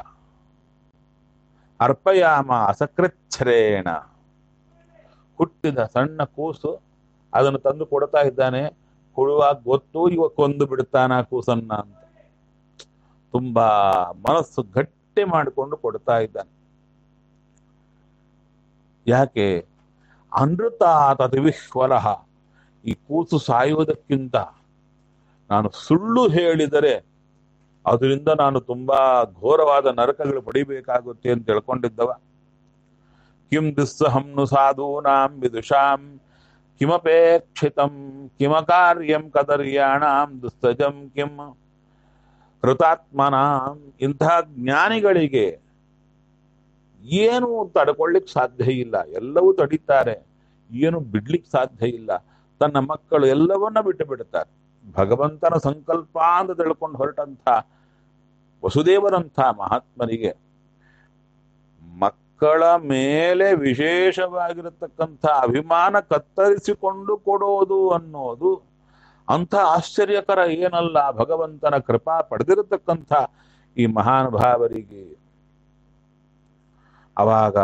ಅರ್ಪಯಾಮ ಅಸಕೃಚ್ಛರೇಣ ಹುಟ್ಟಿದ ಸಣ್ಣ ಕೂಸು ಅದನ್ನು ತಂದು ಕೊಡ್ತಾ ಇದ್ದಾನೆ ಕೊಡುವಾಗ ಗೊತ್ತು ಇವ ಕೊಂದು ಬಿಡ್ತಾನ ಕೂಸನ್ನ ಅಂತ ತುಂಬಾ ಮನಸ್ಸು ಗಟ್ಟಿ ಮಾಡಿಕೊಂಡು ಕೊಡ್ತಾ ಇದ್ದಾನೆ ಯಾಕೆ ಅನೃತ ತದಿವಿಹ್ವಲಹ ಈ ಕೂಸು ಸಾಯುವುದಕ್ಕಿಂತ ನಾನು ಸುಳ್ಳು ಹೇಳಿದರೆ ಅದರಿಂದ ನಾನು ತುಂಬಾ ಘೋರವಾದ ನರಕಗಳು ಪಡಿಬೇಕಾಗುತ್ತೆ ಅಂತ ತಿಳ್ಕೊಂಡಿದ್ದವ ಕಿಂ ದುಸ್ಸಹಂನು ಸಾಧೂನಾಂ ವಿದುಷಾಂ ಕಿಮಪೇಕ್ಷಿತಂ ಕಿಮ ಕಾರ್ಯಂ ಕದರ್ಯಾಣಾಂ ದುಸ್ತಜಂ ಕಿಂ ಕೃತಾತ್ಮನಾಂ ಇಂಥ ಜ್ಞಾನಿಗಳಿಗೆ ಏನು ತಡ್ಕೊಳ್ಳಿಕ್ ಸಾಧ್ಯ ಇಲ್ಲ ಎಲ್ಲವೂ ತಡೀತಾರೆ ಏನು ಬಿಡ್ಲಿಕ್ಕೆ ಸಾಧ್ಯ ಇಲ್ಲ ತನ್ನ ಮಕ್ಕಳು ಎಲ್ಲವನ್ನ ಬಿಟ್ಟು ಬಿಡುತ್ತಾರೆ ಭಗವಂತನ ಸಂಕಲ್ಪ ಅಂತ ತಿಳ್ಕೊಂಡು ಹೊರಟಂಥ ವಸುದೇವರಂಥ ಮಹಾತ್ಮರಿಗೆ ಮಕ್ಕಳ ಮೇಲೆ ವಿಶೇಷವಾಗಿರತಕ್ಕಂಥ ಅಭಿಮಾನ ಕತ್ತರಿಸಿಕೊಂಡು ಕೊಡೋದು ಅನ್ನೋದು ಅಂಥ ಆಶ್ಚರ್ಯಕರ ಏನಲ್ಲ ಭಗವಂತನ ಕೃಪಾ ಪಡೆದಿರತಕ್ಕಂಥ ಈ ಮಹಾನುಭಾವರಿಗೆ ಅವಾಗ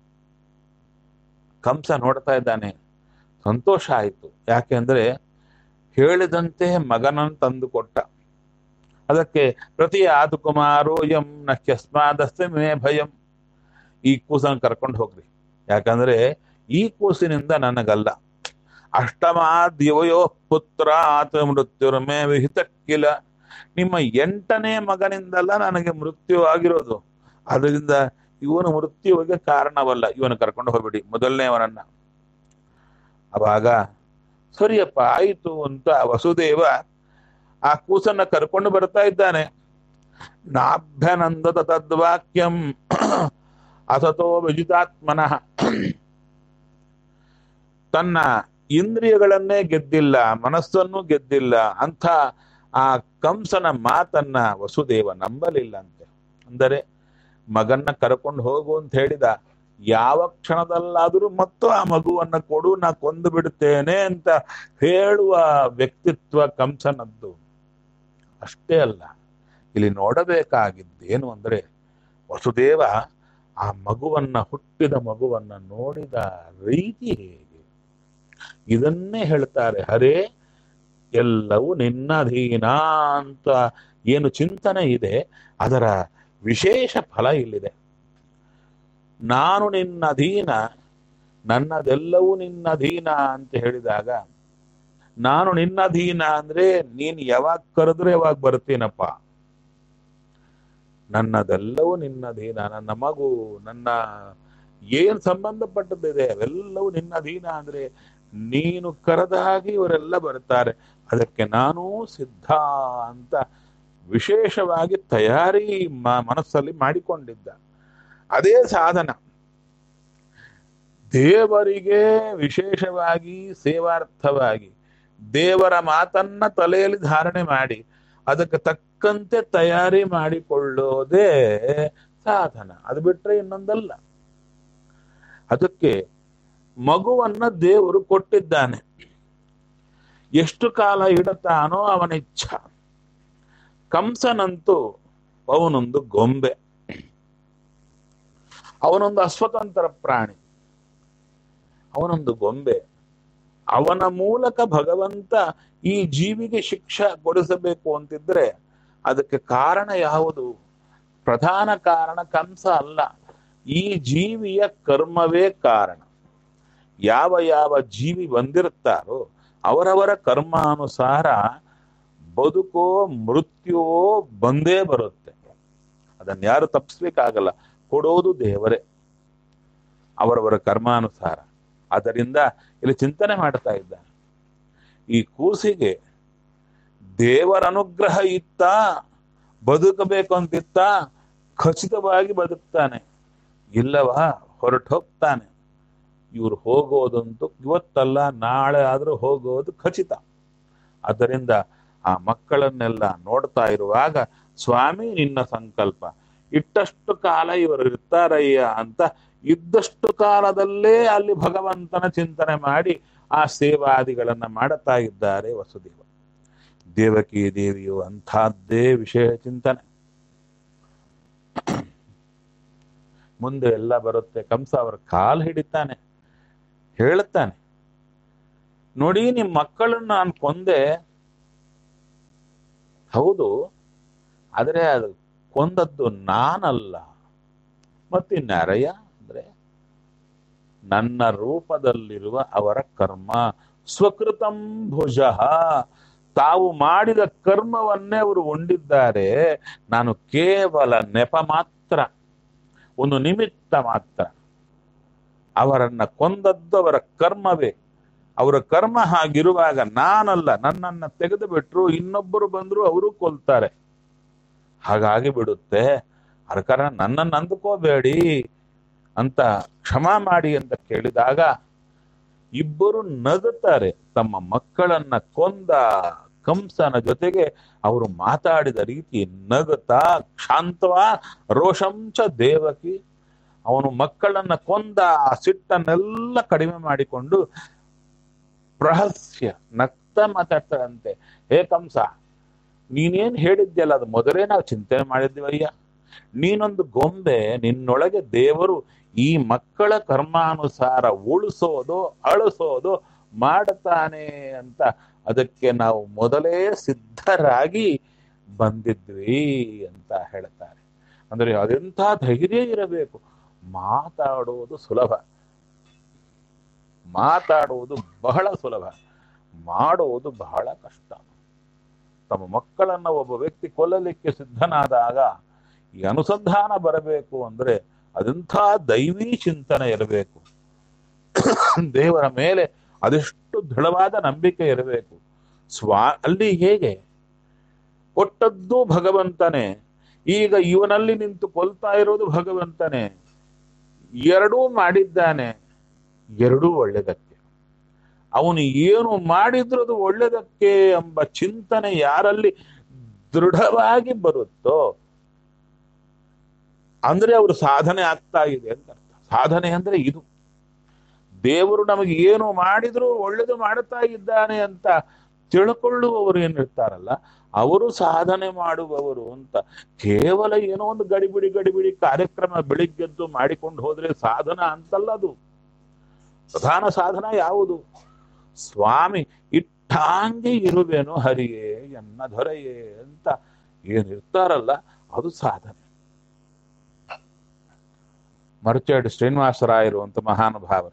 ಕಂಸ ನೋಡ್ತಾ ಇದ್ದಾನೆ ಸಂತೋಷ ಆಯಿತು ಯಾಕೆಂದ್ರೆ ಹೇಳಿದಂತೆ ಮಗನನ್ನು ತಂದು ಕೊಟ್ಟ ಅದಕ್ಕೆ ಪ್ರತಿ ಆದು ಕುಮಾರೋ ಎಂ ನಹ್ಯಸ್ಮಾದಸ್ತೆ ಮೇ ಭಯಂ ಈ ಕೂಸನ್ನು ಕರ್ಕೊಂಡು ಹೋಗ್ರಿ ಯಾಕಂದ್ರೆ ಈ ಕೂಸಿನಿಂದ ನನಗಲ್ಲ ಅಷ್ಟಮಾದ್ಯವಯೋ ಪುತ್ರಾತ್ ಮೃತ್ಯುರ್ಮೇ ವಿಹಿತ ಕಿಲ ನಿಮ್ಮ ಎಂಟನೇ ಮಗನಿಂದಲ್ಲ ನನಗೆ ಮೃತ್ಯು ಆಗಿರೋದು ಅದರಿಂದ ಇವನು ಮೃತ್ಯುವಿಗೆ ಕಾರಣವಲ್ಲ ಇವನು ಕರ್ಕೊಂಡು ಹೋಗ್ಬಿಡಿ ಮೊದಲನೇವನನ್ನ ಅವಾಗ ಸರಿಯಪ್ಪ ಆಯಿತು ಅಂತ ವಸುದೇವ ಆ ಕೂಸನ್ನ ಕರ್ಕೊಂಡು ಬರ್ತಾ ಇದ್ದಾನೆ ನಾಭ್ಯನಂದದ ತದ್ವಾಕ್ಯಂ ಅಸತೋ ವಿಜಿತಾತ್ಮನಃ ತನ್ನ ಇಂದ್ರಿಯಗಳನ್ನೇ ಗೆದ್ದಿಲ್ಲ ಮನಸ್ಸನ್ನು ಗೆದ್ದಿಲ್ಲ ಅಂತ ಆ ಕಂಸನ ಮಾತನ್ನ ವಸುದೇವ ನಂಬಲಿಲ್ಲ ಅಂತೆ ಅಂದರೆ ಮಗನ್ನ ಕರ್ಕೊಂಡು ಹೋಗು ಅಂತ ಹೇಳಿದ ಯಾವ ಕ್ಷಣದಲ್ಲಾದರೂ ಮತ್ತು ಆ ಮಗುವನ್ನ ಕೊಡು ನಾ ಕೊಂದು ಬಿಡುತ್ತೇನೆ ಅಂತ ಹೇಳುವ ವ್ಯಕ್ತಿತ್ವ ಕಂಸನದ್ದು ಅಷ್ಟೇ ಅಲ್ಲ ಇಲ್ಲಿ ನೋಡಬೇಕಾಗಿದ್ದೇನು ಅಂದ್ರೆ ವಸುದೇವ ಆ ಮಗುವನ್ನ ಹುಟ್ಟಿದ ಮಗುವನ್ನ ನೋಡಿದ ರೀತಿ ಹೇಗೆ ಇದನ್ನೇ ಹೇಳ್ತಾರೆ ಹರೇ ಎಲ್ಲವೂ ನಿನ್ನಧೀನ ಅಂತ ಏನು ಚಿಂತನೆ ಇದೆ ಅದರ ವಿಶೇಷ ಫಲ ಇಲ್ಲಿದೆ ನಾನು ನಿನ್ನ ಅಧೀನ ನನ್ನದೆಲ್ಲವೂ ನಿನ್ನ ಅಧೀನ ಅಂತ ಹೇಳಿದಾಗ ನಾನು ನಿನ್ನ ಅಧೀನ ಅಂದ್ರೆ ನೀನ್ ಯಾವಾಗ ಕರೆದ್ರೆ ಯಾವಾಗ ಬರ್ತೀನಪ್ಪ ನನ್ನದೆಲ್ಲವೂ ನಿನ್ನ ಅಧೀನ ನನ್ನ ಮಗು ನನ್ನ ಏನ್ ಸಂಬಂಧಪಟ್ಟದ್ದಿದೆ ಅವೆಲ್ಲವೂ ನಿನ್ನ ಅಧೀನ ಅಂದ್ರೆ ನೀನು ಕರೆದ ಹಾಗೆ ಇವರೆಲ್ಲ ಬರ್ತಾರೆ ಅದಕ್ಕೆ ನಾನೂ ಸಿದ್ಧ ಅಂತ ವಿಶೇಷವಾಗಿ ತಯಾರಿ ಮ- ಮನಸ್ಸಲ್ಲಿ ಮಾಡಿಕೊಂಡಿದ್ದ ಅದೇ ಸಾಧನ ದೇವರಿಗೆ ವಿಶೇಷವಾಗಿ ಸೇವಾರ್ಥವಾಗಿ ದೇವರ ಮಾತನ್ನ ತಲೆಯಲ್ಲಿ ಧಾರಣೆ ಮಾಡಿ ಅದಕ್ಕೆ ತಕ್ಕಂತೆ ತಯಾರಿ ಮಾಡಿಕೊಳ್ಳೋದೇ ಸಾಧನ ಅದು ಬಿಟ್ರೆ ಇನ್ನೊಂದಲ್ಲ ಅದಕ್ಕೆ ಮಗುವನ್ನ ದೇವರು ಕೊಟ್ಟಿದ್ದಾನೆ ಎಷ್ಟು ಕಾಲ ಇಡುತ್ತಾನೋ ಅವನ ಇಚ್ಛ ಕಂಸನಂತೂ ಅವನೊಂದು ಗೊಂಬೆ ಅವನೊಂದು ಅಸ್ವತಂತ್ರ ಪ್ರಾಣಿ ಅವನೊಂದು ಗೊಂಬೆ ಅವನ ಮೂಲಕ ಭಗವಂತ ಈ ಜೀವಿಗೆ ಶಿಕ್ಷೆ ಕೊಡಿಸಬೇಕು ಅಂತಿದ್ರೆ ಅದಕ್ಕೆ ಕಾರಣ ಯಾವುದು ಪ್ರಧಾನ ಕಾರಣ ಕಂಸ ಅಲ್ಲ ಈ ಜೀವಿಯ ಕರ್ಮವೇ ಕಾರಣ ಯಾವ ಯಾವ ಜೀವಿ ಬಂದಿರ್ತಾರೋ ಅವರವರ ಕರ್ಮಾನುಸಾರ ಬದುಕೋ ಮೃತ್ಯುವೋ ಬಂದೇ ಬರುತ್ತೆ ಅದನ್ನ ಯಾರು ತಪ್ಪಿಸ್ಬೇಕಾಗಲ್ಲ ಕೊಡೋದು ದೇವರೇ ಅವರವರ ಕರ್ಮಾನುಸಾರ ಅದರಿಂದ ಇಲ್ಲಿ ಚಿಂತನೆ ಮಾಡ್ತಾ ಇದ್ದಾನೆ ಈ ಕೂಸಿಗೆ ದೇವರ ಅನುಗ್ರಹ ಇತ್ತ ಬದುಕಬೇಕು ಅಂತಿತ್ತ ಖಚಿತವಾಗಿ ಬದುಕ್ತಾನೆ ಇಲ್ಲವಾ ಹೊರಟು ಹೋಗ್ತಾನೆ ಇವ್ರು ಹೋಗೋದಂತೂ ಇವತ್ತಲ್ಲ ನಾಳೆ ಆದ್ರೂ ಹೋಗೋದು ಖಚಿತ ಆದ್ದರಿಂದ ಆ ಮಕ್ಕಳನ್ನೆಲ್ಲ ನೋಡ್ತಾ ಇರುವಾಗ ಸ್ವಾಮಿ ನಿನ್ನ ಸಂಕಲ್ಪ ಇಟ್ಟಷ್ಟು ಕಾಲ ಇವರು ಇರ್ತಾರಯ್ಯ ಅಂತ ಇದ್ದಷ್ಟು ಕಾಲದಲ್ಲೇ ಅಲ್ಲಿ ಭಗವಂತನ ಚಿಂತನೆ ಮಾಡಿ ಆ ಸೇವಾದಿಗಳನ್ನ ಮಾಡುತ್ತಾ ಇದ್ದಾರೆ ವಸುದೇವ ದೇವಕಿ ದೇವಿಯು ಅಂಥದ್ದೇ ವಿಷಯ ಚಿಂತನೆ ಮುಂದೆ ಎಲ್ಲ ಬರುತ್ತೆ ಕಂಸ ಅವರ ಕಾಲು ಹಿಡಿತಾನೆ ಹೇಳುತ್ತಾನೆ ನೋಡಿ ನಿಮ್ ಮಕ್ಕಳನ್ನ ನಾನು ಕೊಂದೆ ಹೌದು ಆದ್ರೆ ಅದು ಕೊಂದದ್ದು ನಾನಲ್ಲ ಮತ್ತಿನ್ಯಾರಯ್ಯ ಅಂದ್ರೆ ನನ್ನ ರೂಪದಲ್ಲಿರುವ ಅವರ ಕರ್ಮ ಸ್ವಕೃತಂ ಭುಜ ತಾವು ಮಾಡಿದ ಕರ್ಮವನ್ನೇ ಅವರು ಉಂಡಿದ್ದಾರೆ ನಾನು ಕೇವಲ ನೆಪ ಮಾತ್ರ ಒಂದು ನಿಮಿತ್ತ ಮಾತ್ರ ಅವರನ್ನ ಕೊಂದದ್ದು ಅವರ ಕರ್ಮವೇ ಅವರ ಕರ್ಮ ಹಾಗಿರುವಾಗ ನಾನಲ್ಲ ನನ್ನನ್ನ ತೆಗೆದು ಬಿಟ್ರು ಇನ್ನೊಬ್ಬರು ಬಂದ್ರು ಅವರು ಕೊಲ್ತಾರೆ ಹಾಗಾಗಿ ಬಿಡುತ್ತೆ ಅದ ಕಾರಣ ನನ್ನನ್ನು ಅಂದುಕೋಬೇಡಿ ಅಂತ ಕ್ಷಮಾ ಮಾಡಿ ಅಂತ ಕೇಳಿದಾಗ ಇಬ್ಬರು ನಗುತ್ತಾರೆ ತಮ್ಮ ಮಕ್ಕಳನ್ನ ಕೊಂದ ಕಂಸನ ಜೊತೆಗೆ ಅವರು ಮಾತಾಡಿದ ರೀತಿ ನಗುತ್ತಾ ಶಾಂತವ ರೋಷಂಚ ದೇವಕಿ ಅವನು ಮಕ್ಕಳನ್ನ ಕೊಂದ ಆ ಸಿಟ್ಟನ್ನೆಲ್ಲ ಕಡಿಮೆ ಮಾಡಿಕೊಂಡು ಪ್ರಹಸ್ಯ ನಗ್ತಾ ಮಾತಾಡ್ತಾರಂತೆ ಹೇ ಕಂಸ ನೀನೇನ್ ಹೇಳಿದ್ಯಲ್ಲ ಅದು ಮೊದಲೇ ನಾವು ಚಿಂತನೆ ಮಾಡಿದ್ವಯ್ಯ ನೀನೊಂದು ಗೊಂಬೆ ನಿನ್ನೊಳಗೆ ದೇವರು ಈ ಮಕ್ಕಳ ಕರ್ಮಾನುಸಾರ ಉಳಿಸೋದು ಅಳಿಸೋದು ಮಾಡುತ್ತಾನೆ ಅಂತ ಅದಕ್ಕೆ ನಾವು ಮೊದಲೇ ಸಿದ್ಧರಾಗಿ ಬಂದಿದ್ವಿ ಅಂತ ಹೇಳ್ತಾರೆ ಅಂದ್ರೆ ಅದೆಂಥ ಧೈರ್ಯ ಇರಬೇಕು ಮಾತಾಡೋದು ಸುಲಭ ಮಾತಾಡುವುದು ಬಹಳ ಸುಲಭ ಮಾಡುವುದು ಬಹಳ ಕಷ್ಟ ತಮ್ಮ ಮಕ್ಕಳನ್ನ ಒಬ್ಬ ವ್ಯಕ್ತಿ ಕೊಲ್ಲಲಿಕ್ಕೆ ಸಿದ್ಧನಾದಾಗ ಈ ಅನುಸಂಧಾನ ಬರಬೇಕು ಅಂದ್ರೆ ಅದಂಥ ದೈವೀ ಚಿಂತನೆ ಇರಬೇಕು ದೇವರ ಮೇಲೆ ಅದೆಷ್ಟು ದೃಢವಾದ ನಂಬಿಕೆ ಇರಬೇಕು ಸ್ವಾ ಅಲ್ಲಿ ಹೇಗೆ ಕೊಟ್ಟದ್ದು ಭಗವಂತನೇ ಈಗ ಇವನಲ್ಲಿ ನಿಂತು ಕೊಲ್ತಾ ಇರೋದು ಭಗವಂತನೇ ಎರಡೂ ಮಾಡಿದ್ದಾನೆ ಎರಡೂ ಒಳ್ಳೆದಕ್ಕೆ ಅವನು ಏನು ಮಾಡಿದ್ರು ಅದು ಒಳ್ಳೆದಕ್ಕೆ ಎಂಬ ಚಿಂತನೆ ಯಾರಲ್ಲಿ ದೃಢವಾಗಿ ಬರುತ್ತೋ ಅಂದ್ರೆ ಅವರು ಸಾಧನೆ ಆಗ್ತಾ ಇದೆ ಅಂತ ಅರ್ಥ ಸಾಧನೆ ಅಂದ್ರೆ ಇದು ದೇವರು ನಮಗೆ ಏನು ಮಾಡಿದ್ರು ಒಳ್ಳೇದು ಮಾಡುತ್ತಾ ಇದ್ದಾನೆ ಅಂತ ತಿಳ್ಕೊಳ್ಳುವವರು ಏನಿರ್ತಾರಲ್ಲ ಅವರು ಸಾಧನೆ ಮಾಡುವವರು ಅಂತ ಕೇವಲ ಏನೋ ಒಂದು ಗಡಿಬಿಡಿ ಗಡಿಬಿಡಿ ಕಾರ್ಯಕ್ರಮ ಬೆಳಿಗ್ಗೆದ್ದು ಮಾಡಿಕೊಂಡು ಹೋದ್ರೆ ಸಾಧನ ಅಂತಲ್ಲ ಅದು ಪ್ರಧಾನ ಸಾಧನ ಯಾವುದು ಸ್ವಾಮಿ ಇಟ್ಟಾಂಗೆ ಇರುವೆನು ಹರಿಯೇ ಎನ್ನ ದೊರೆಯೇ ಅಂತ ಏನಿರ್ತಾರಲ್ಲ ಅದು ಸಾಧನೆ ಮರ್ಚಡ್ ಶ್ರೀನಿವಾಸರಾಯರು ಅಂತ ಮಹಾನುಭಾವರು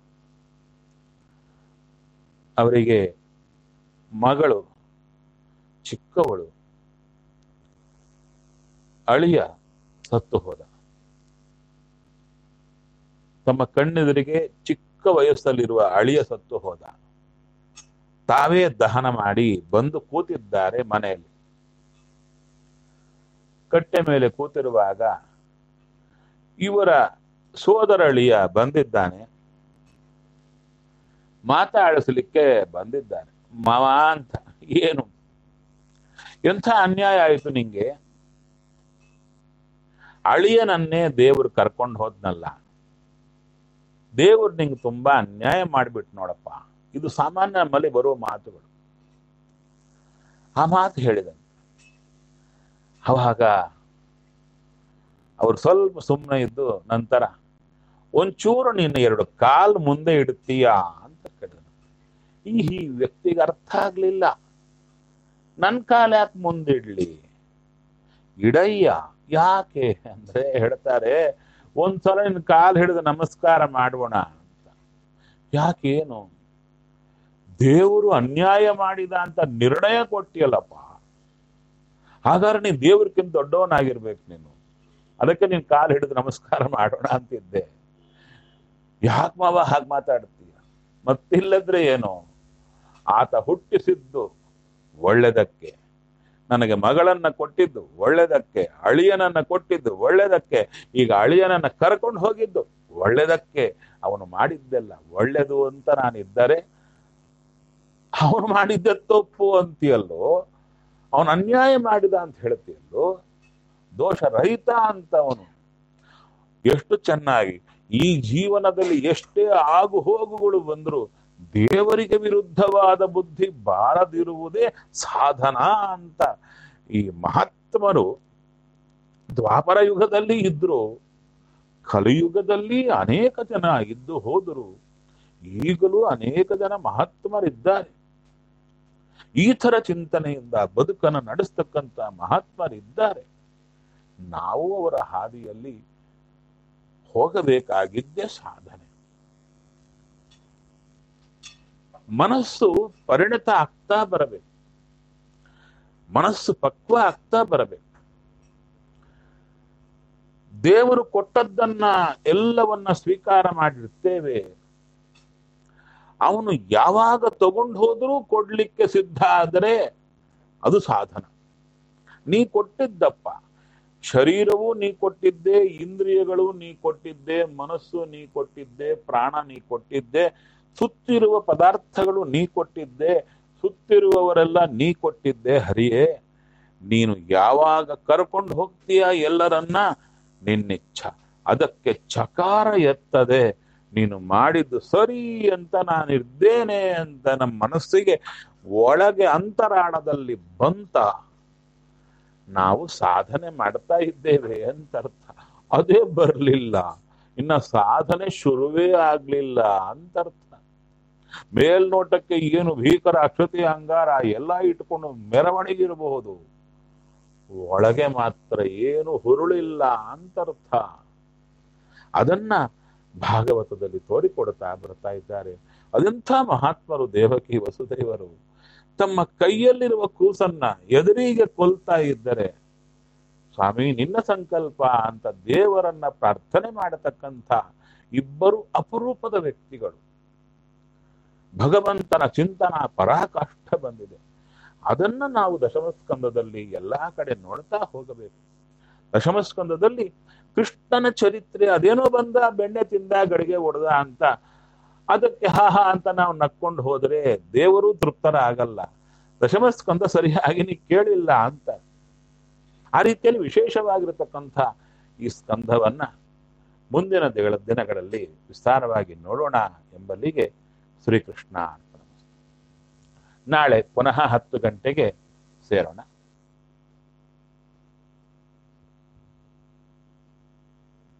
ಅವರಿಗೆ ಮಗಳು ಚಿಕ್ಕವಳು ಅಳಿಯ ಸತ್ತು ಹೋದ ತಮ್ಮ ಕಣ್ಣೆದುರಿಗೆ ಚಿಕ್ಕ ವಯಸ್ಸಲ್ಲಿರುವ ಅಳಿಯ ಸತ್ತು ಹೋದ ತಾವೇ ದಹನ ಮಾಡಿ ಬಂದು ಕೂತಿದ್ದಾರೆ ಮನೆಯಲ್ಲಿ ಕಟ್ಟೆ ಮೇಲೆ ಕೂತಿರುವಾಗ ಇವರ ಸೋದರಳಿಯ ಬಂದಿದ್ದಾನೆ ಮಾತಾಡಿಸ್ಲಿಕ್ಕೆ ಬಂದಿದ್ದಾನೆ ಮಾವ ಅಂತ ಏನು ಎಂಥ ಅನ್ಯಾಯ ಆಯಿತು ನಿಂಗೆ ಅಳಿಯನನ್ನೇ ದೇವ್ರು ಕರ್ಕೊಂಡು ಹೋದ್ನಲ್ಲ ದೇವ್ರು ನಿಂಗೆ ತುಂಬಾ ಅನ್ಯಾಯ ಮಾಡಿಬಿಟ್ಟು ನೋಡಪ್ಪ ಇದು ಸಾಮಾನ್ಯ ನಮ್ಮಲ್ಲಿ ಬರುವ ಮಾತುಗಳು ಆ ಮಾತು ಹೇಳಿದನು ಅವಾಗ ಅವ್ರು ಸ್ವಲ್ಪ ಸುಮ್ಮನೆ ಇದ್ದು ನಂತರ ಒಂಚೂರು ನೀನು ಎರಡು ಕಾಲ್ ಮುಂದೆ ಇಡ್ತೀಯಾ ಅಂತ ಕೇಳಿದನು ಈ ಈ ವ್ಯಕ್ತಿಗೆ ಅರ್ಥ ಆಗ್ಲಿಲ್ಲ ನನ್ ಕಾಲ್ ಯಾಕೆ ಮುಂದಿಡ್ಲಿ ಇಡಯ್ಯ ಯಾಕೆ ಅಂದ್ರೆ ಹೇಳ್ತಾರೆ ಒಂದ್ಸಲ ನಿನ್ ಕಾಲ್ ಹಿಡಿದು ನಮಸ್ಕಾರ ಮಾಡೋಣ ಅಂತ ಯಾಕೇನು ದೇವರು ಅನ್ಯಾಯ ಮಾಡಿದ ಅಂತ ನಿರ್ಣಯ ಕೊಟ್ಟಿಯಲ್ಲಪ್ಪ ಹಾಗಾದ್ರೆ ನೀನ್ ದೇವ್ರಕ್ಕಿಂತ ದೊಡ್ಡವನಾಗಿರ್ಬೇಕು ನೀನು ಅದಕ್ಕೆ ನೀನ್ ಕಾಲ್ ಹಿಡಿದು ನಮಸ್ಕಾರ ಮಾಡೋಣ ಅಂತಿದ್ದೆ ಯಾಕೆ ಮಾವ ಹಾಗೆ ಮಾತಾಡ್ತೀಯ ಮತ್ತಿಲ್ಲದ್ರೆ ಏನು ಆತ ಹುಟ್ಟಿಸಿದ್ದು ಒಳ್ಳೆದಕ್ಕೆ ನನಗೆ ಮಗಳನ್ನ ಕೊಟ್ಟಿದ್ದು ಒಳ್ಳೆದಕ್ಕೆ ಅಳಿಯನನ್ನ ಕೊಟ್ಟಿದ್ದು ಒಳ್ಳೆದಕ್ಕೆ ಈಗ ಅಳಿಯನನ್ನ ಕರ್ಕೊಂಡು ಹೋಗಿದ್ದು ಒಳ್ಳೆದಕ್ಕೆ ಅವನು ಮಾಡಿದ್ದೆಲ್ಲ ಒಳ್ಳೆದು ಅಂತ ನಾನಿದ್ದರೆ ಅವನು ಮಾಡಿದ್ದ ತಪ್ಪು ಅಂತೀಯಲ್ಲೋ ಅವನು ಅನ್ಯಾಯ ಮಾಡಿದ ಅಂತ ಹೇಳ್ತೀಯಲ್ಲೋ ದೋಷ ರಹಿತ ಅಂತ ಅವನು ಎಷ್ಟು ಚೆನ್ನಾಗಿ ಈ ಜೀವನದಲ್ಲಿ ಎಷ್ಟೇ ಆಗು ಹೋಗುಗಳು ಬಂದ್ರು ದೇವರಿಗೆ ವಿರುದ್ಧವಾದ ಬುದ್ಧಿ ಬಾರದಿರುವುದೇ ಸಾಧನ ಅಂತ ಈ ಮಹಾತ್ಮರು ದ್ವಾಪರ ಯುಗದಲ್ಲಿ ಇದ್ರು ಕಲಿಯುಗದಲ್ಲಿ ಅನೇಕ ಜನ ಇದ್ದು ಹೋದರು ಈಗಲೂ ಅನೇಕ ಜನ ಮಹಾತ್ಮರಿದ್ದಾರೆ ಈ ತರ ಚಿಂತನೆಯಿಂದ ಬದುಕನ್ನು ನಡೆಸ್ತಕ್ಕಂತ ಮಹಾತ್ಮರಿದ್ದಾರೆ ನಾವು ಅವರ ಹಾದಿಯಲ್ಲಿ ಹೋಗಬೇಕಾಗಿದ್ದೇ ಸಾಧನೆ ಮನಸ್ಸು ಪರಿಣತ ಆಗ್ತಾ ಬರಬೇಕು ಮನಸ್ಸು ಪಕ್ವ ಆಗ್ತಾ ಬರಬೇಕು ದೇವರು ಕೊಟ್ಟದ್ದನ್ನ ಎಲ್ಲವನ್ನ ಸ್ವೀಕಾರ ಮಾಡಿರ್ತೇವೆ ಅವನು ಯಾವಾಗ ತಗೊಂಡು ಹೋದ್ರೂ ಕೊಡ್ಲಿಕ್ಕೆ ಸಿದ್ಧ ಆದರೆ ಅದು ಸಾಧನ ನೀ ಕೊಟ್ಟಿದ್ದಪ್ಪ ಶರೀರವೂ ನೀ ಕೊಟ್ಟಿದ್ದೆ ಇಂದ್ರಿಯಗಳು ನೀ ಕೊಟ್ಟಿದ್ದೆ ಮನಸ್ಸು ನೀ ಕೊಟ್ಟಿದ್ದೆ ಪ್ರಾಣ ನೀ ಕೊಟ್ಟಿದ್ದೆ ಸುತ್ತಿರುವ ಪದಾರ್ಥಗಳು ನೀ ಕೊಟ್ಟಿದ್ದೆ ಸುತ್ತಿರುವವರೆಲ್ಲ ನೀ ಕೊಟ್ಟಿದ್ದೆ ಹರಿಯೇ ನೀನು ಯಾವಾಗ ಕರ್ಕೊಂಡು ಹೋಗ್ತೀಯ ಎಲ್ಲರನ್ನ ನಿನ್ನಿಚ್ಛ ಅದಕ್ಕೆ ಚಕಾರ ಎತ್ತದೆ ನೀನು ಮಾಡಿದ್ದು ಸರಿ ಅಂತ ನಾನಿದ್ದೇನೆ ಅಂತ ನಮ್ಮ ಮನಸ್ಸಿಗೆ ಒಳಗೆ ಅಂತರಾಳದಲ್ಲಿ ಬಂತ ನಾವು ಸಾಧನೆ ಮಾಡ್ತಾ ಇದ್ದೇವೆ ಅಂತ ಅರ್ಥ ಅದೇ ಬರಲಿಲ್ಲ ಇನ್ನ ಸಾಧನೆ ಶುರುವೇ ಆಗ್ಲಿಲ್ಲ ಅಂತ ಅರ್ಥ ಮೇಲ್ನೋಟಕ್ಕೆ ಏನು ಭೀಕರ ಅಕ್ಷತೆ ಅಂಗಾರ ಎಲ್ಲ ಇಟ್ಕೊಂಡು ಮೆರವಣಿಗೆ ಇರಬಹುದು ಒಳಗೆ ಮಾತ್ರ ಏನು ಹುರುಳಿಲ್ಲ ಅಂತರ್ಥ ಅದನ್ನ ಭಾಗವತದಲ್ಲಿ ತೋರಿಕೊಡುತ್ತಾ ಬರ್ತಾ ಇದ್ದಾರೆ ಅದೆಂಥ ಮಹಾತ್ಮರು ದೇವಕಿ ವಸುದೇವರು ತಮ್ಮ ಕೈಯಲ್ಲಿರುವ ಕೂಸನ್ನ ಎದುರಿಗೆ ಕೊಲ್ತಾ ಇದ್ದರೆ ಸ್ವಾಮಿ ನಿನ್ನ ಸಂಕಲ್ಪ ಅಂತ ದೇವರನ್ನ ಪ್ರಾರ್ಥನೆ ಮಾಡತಕ್ಕಂಥ ಇಬ್ಬರು ಅಪರೂಪದ ವ್ಯಕ್ತಿಗಳು ಭಗವಂತನ ಚಿಂತನ ಪರಾಕಾಷ್ಠ ಬಂದಿದೆ ಅದನ್ನ ನಾವು ದಶಮಸ್ಕಂದದಲ್ಲಿ ಎಲ್ಲಾ ಕಡೆ ನೋಡ್ತಾ ಹೋಗಬೇಕು ದಶಮಸ್ಕಂದದಲ್ಲಿ ಕೃಷ್ಣನ ಚರಿತ್ರೆ ಅದೇನೋ ಬಂದ ಬೆಣ್ಣೆ ತಿಂದ ಗಡಿಗೆ ಹೊಡೆದ ಅಂತ ಅದಕ್ಕೆ ಹಾ ಹಾ ಅಂತ ನಾವು ನಕ್ಕೊಂಡು ಹೋದ್ರೆ ದೇವರು ತೃಪ್ತರ ಆಗಲ್ಲ ದಶಮಸ್ಕಂದ ಸರಿಯಾಗಿ ನೀ ಕೇಳಿಲ್ಲ ಅಂತ ಆ ರೀತಿಯಲ್ಲಿ ವಿಶೇಷವಾಗಿರತಕ್ಕಂಥ ಈ ಸ್ಕಂಧವನ್ನ ಮುಂದಿನ ದಿಗಳ ದಿನಗಳಲ್ಲಿ ವಿಸ್ತಾರವಾಗಿ ನೋಡೋಣ ಎಂಬಲ್ಲಿಗೆ ಶ್ರೀಕೃಷ್ಣ ಅರ್ಪಣಮಸ್ತು. ನಾಳೆ ಪುನಃ ಹತ್ತು ಗಂಟೆಗೆ ಸೇರೋಣ